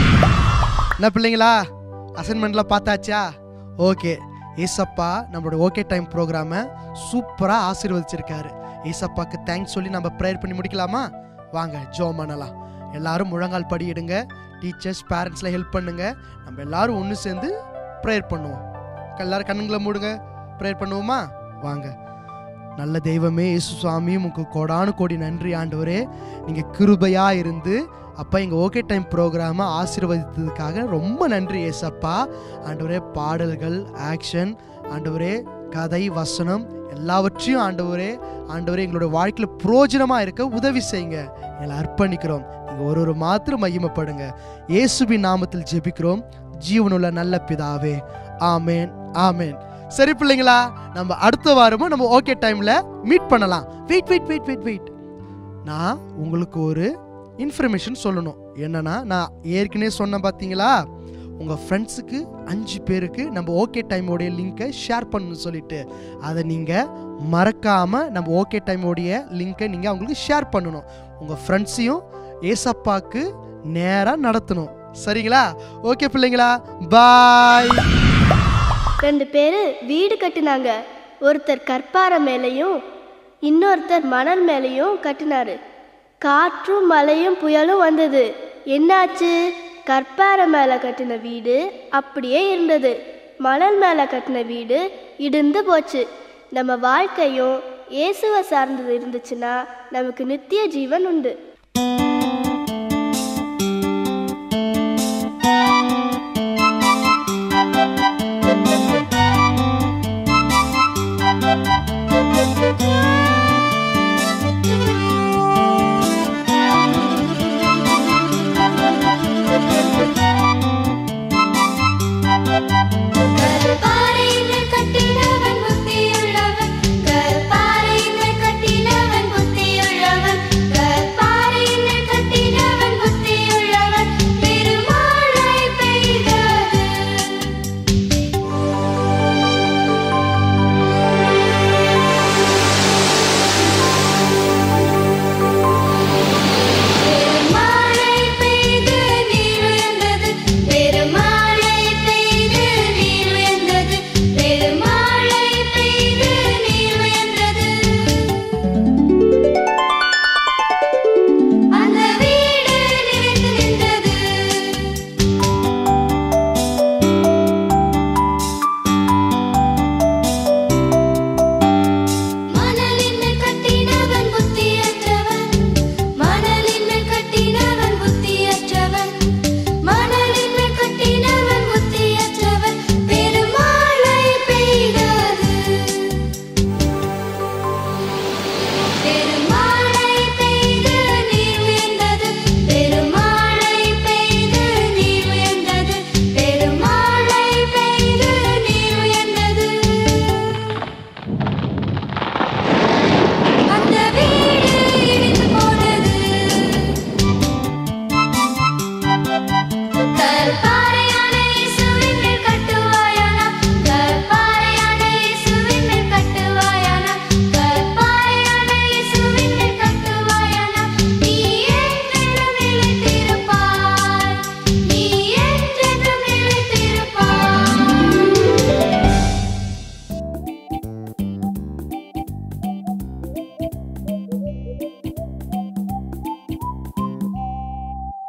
என்ன பிள்ளைங்களா அசைன்மெண்ட்லாம் பார்த்தாச்சா ஓகே ஏசப்பா நம்மளோட ஓகே டைம் ப்ரோக்ராமை சூப்பராக ஆசீர்வதிச்சிருக்காரு ஏசப்பாக்கு தேங்க்ஸ் சொல்லி நம்ம ப்ரேயர் பண்ணி முடிக்கலாமா வாங்க ஜோ பண்ணலாம் எல்லாரும் முழங்கால் படியிடுங்க டீச்சர்ஸ் பேரண்ட்ஸில் ஹெல்ப் பண்ணுங்க நம்ம எல்லாரும் ஒன்று சேர்ந்து ப்ரேயர் பண்ணுவோம் எல்லாரும் கண்ணுங்களை மூடுங்க ப்ரேயர் பண்ணுவோமா வாங்க நல்ல தெய்வமே இயேசு சுவாமி உங்களுக்கு கோடானு கோடி நன்றி ஆண்டவரே நீங்கள் கிருபையா இருந்து அப்பா எங்கள் ஓகே டைம் ப்ரோக்ராமை ஆசீர்வதித்ததுக்காக ரொம்ப நன்றி ஏசப்பா ஆண்டவரே பாடல்கள் ஆக்ஷன் ஆண்டவரே கதை வசனம் எல்லாவற்றையும் ஆண்டவரே ஆண்டவரே எங்களோட வாழ்க்கையில் புரோஜனமாக இருக்க உதவி செய்யுங்க எங்களை அர்ப்பணிக்கிறோம் நீங்கள் ஒரு ஒரு மாத்திரம் மகிமைப்படுங்க இயேசுவின் நாமத்தில் ஜெபிக்கிறோம் ஜீவனுள்ள நல்ல பிதாவே ஆமேன் ஆமேன் சரி பிள்ளைங்களா நம்ம அடுத்த வாரமும் நம்ம ஓகே டைமில் மீட் பண்ணலாம் wait wait wait wait wait நான் உங்களுக்கு ஒரு இன்ஃபர்மேஷன் சொல்லணும் என்னன்னா நான் ஏற்கனவே சொன்னேன் பார்த்தீங்களா உங்கள் ஃப்ரெண்ட்ஸுக்கு அஞ்சு பேருக்கு நம்ம ஓகே டைமோடைய லிங்க்கை ஷேர் பண்ணணும்னு சொல்லிட்டு அதை நீங்கள் மறக்காமல் நம்ம ஓகே டைமோடைய லிங்க்கை நீங்கள் அவங்களுக்கு ஷேர் பண்ணணும் உங்கள் ஃப்ரெண்ட்ஸையும் ஏசப்பாக்கு நேராக நடத்தணும் சரிங்களா ஓகே பிள்ளைங்களா பாய் ரெண்டு பேர் வீடு கட்டினாங்க ஒருத்தர் கற்பாறை மேலேயும் இன்னொருத்தர் மணல் மேலேயும் கட்டினாரு காற்றும் மழையும் புயலும் வந்தது என்னாச்சு கற்பாறை மேலே கட்டின வீடு அப்படியே இருந்தது மணல் மேலே கட்டின வீடு இடிந்து போச்சு நம்ம வாழ்க்கையும் இயேசுவை சார்ந்தது இருந்துச்சுன்னா நமக்கு நித்திய ஜீவன் உண்டு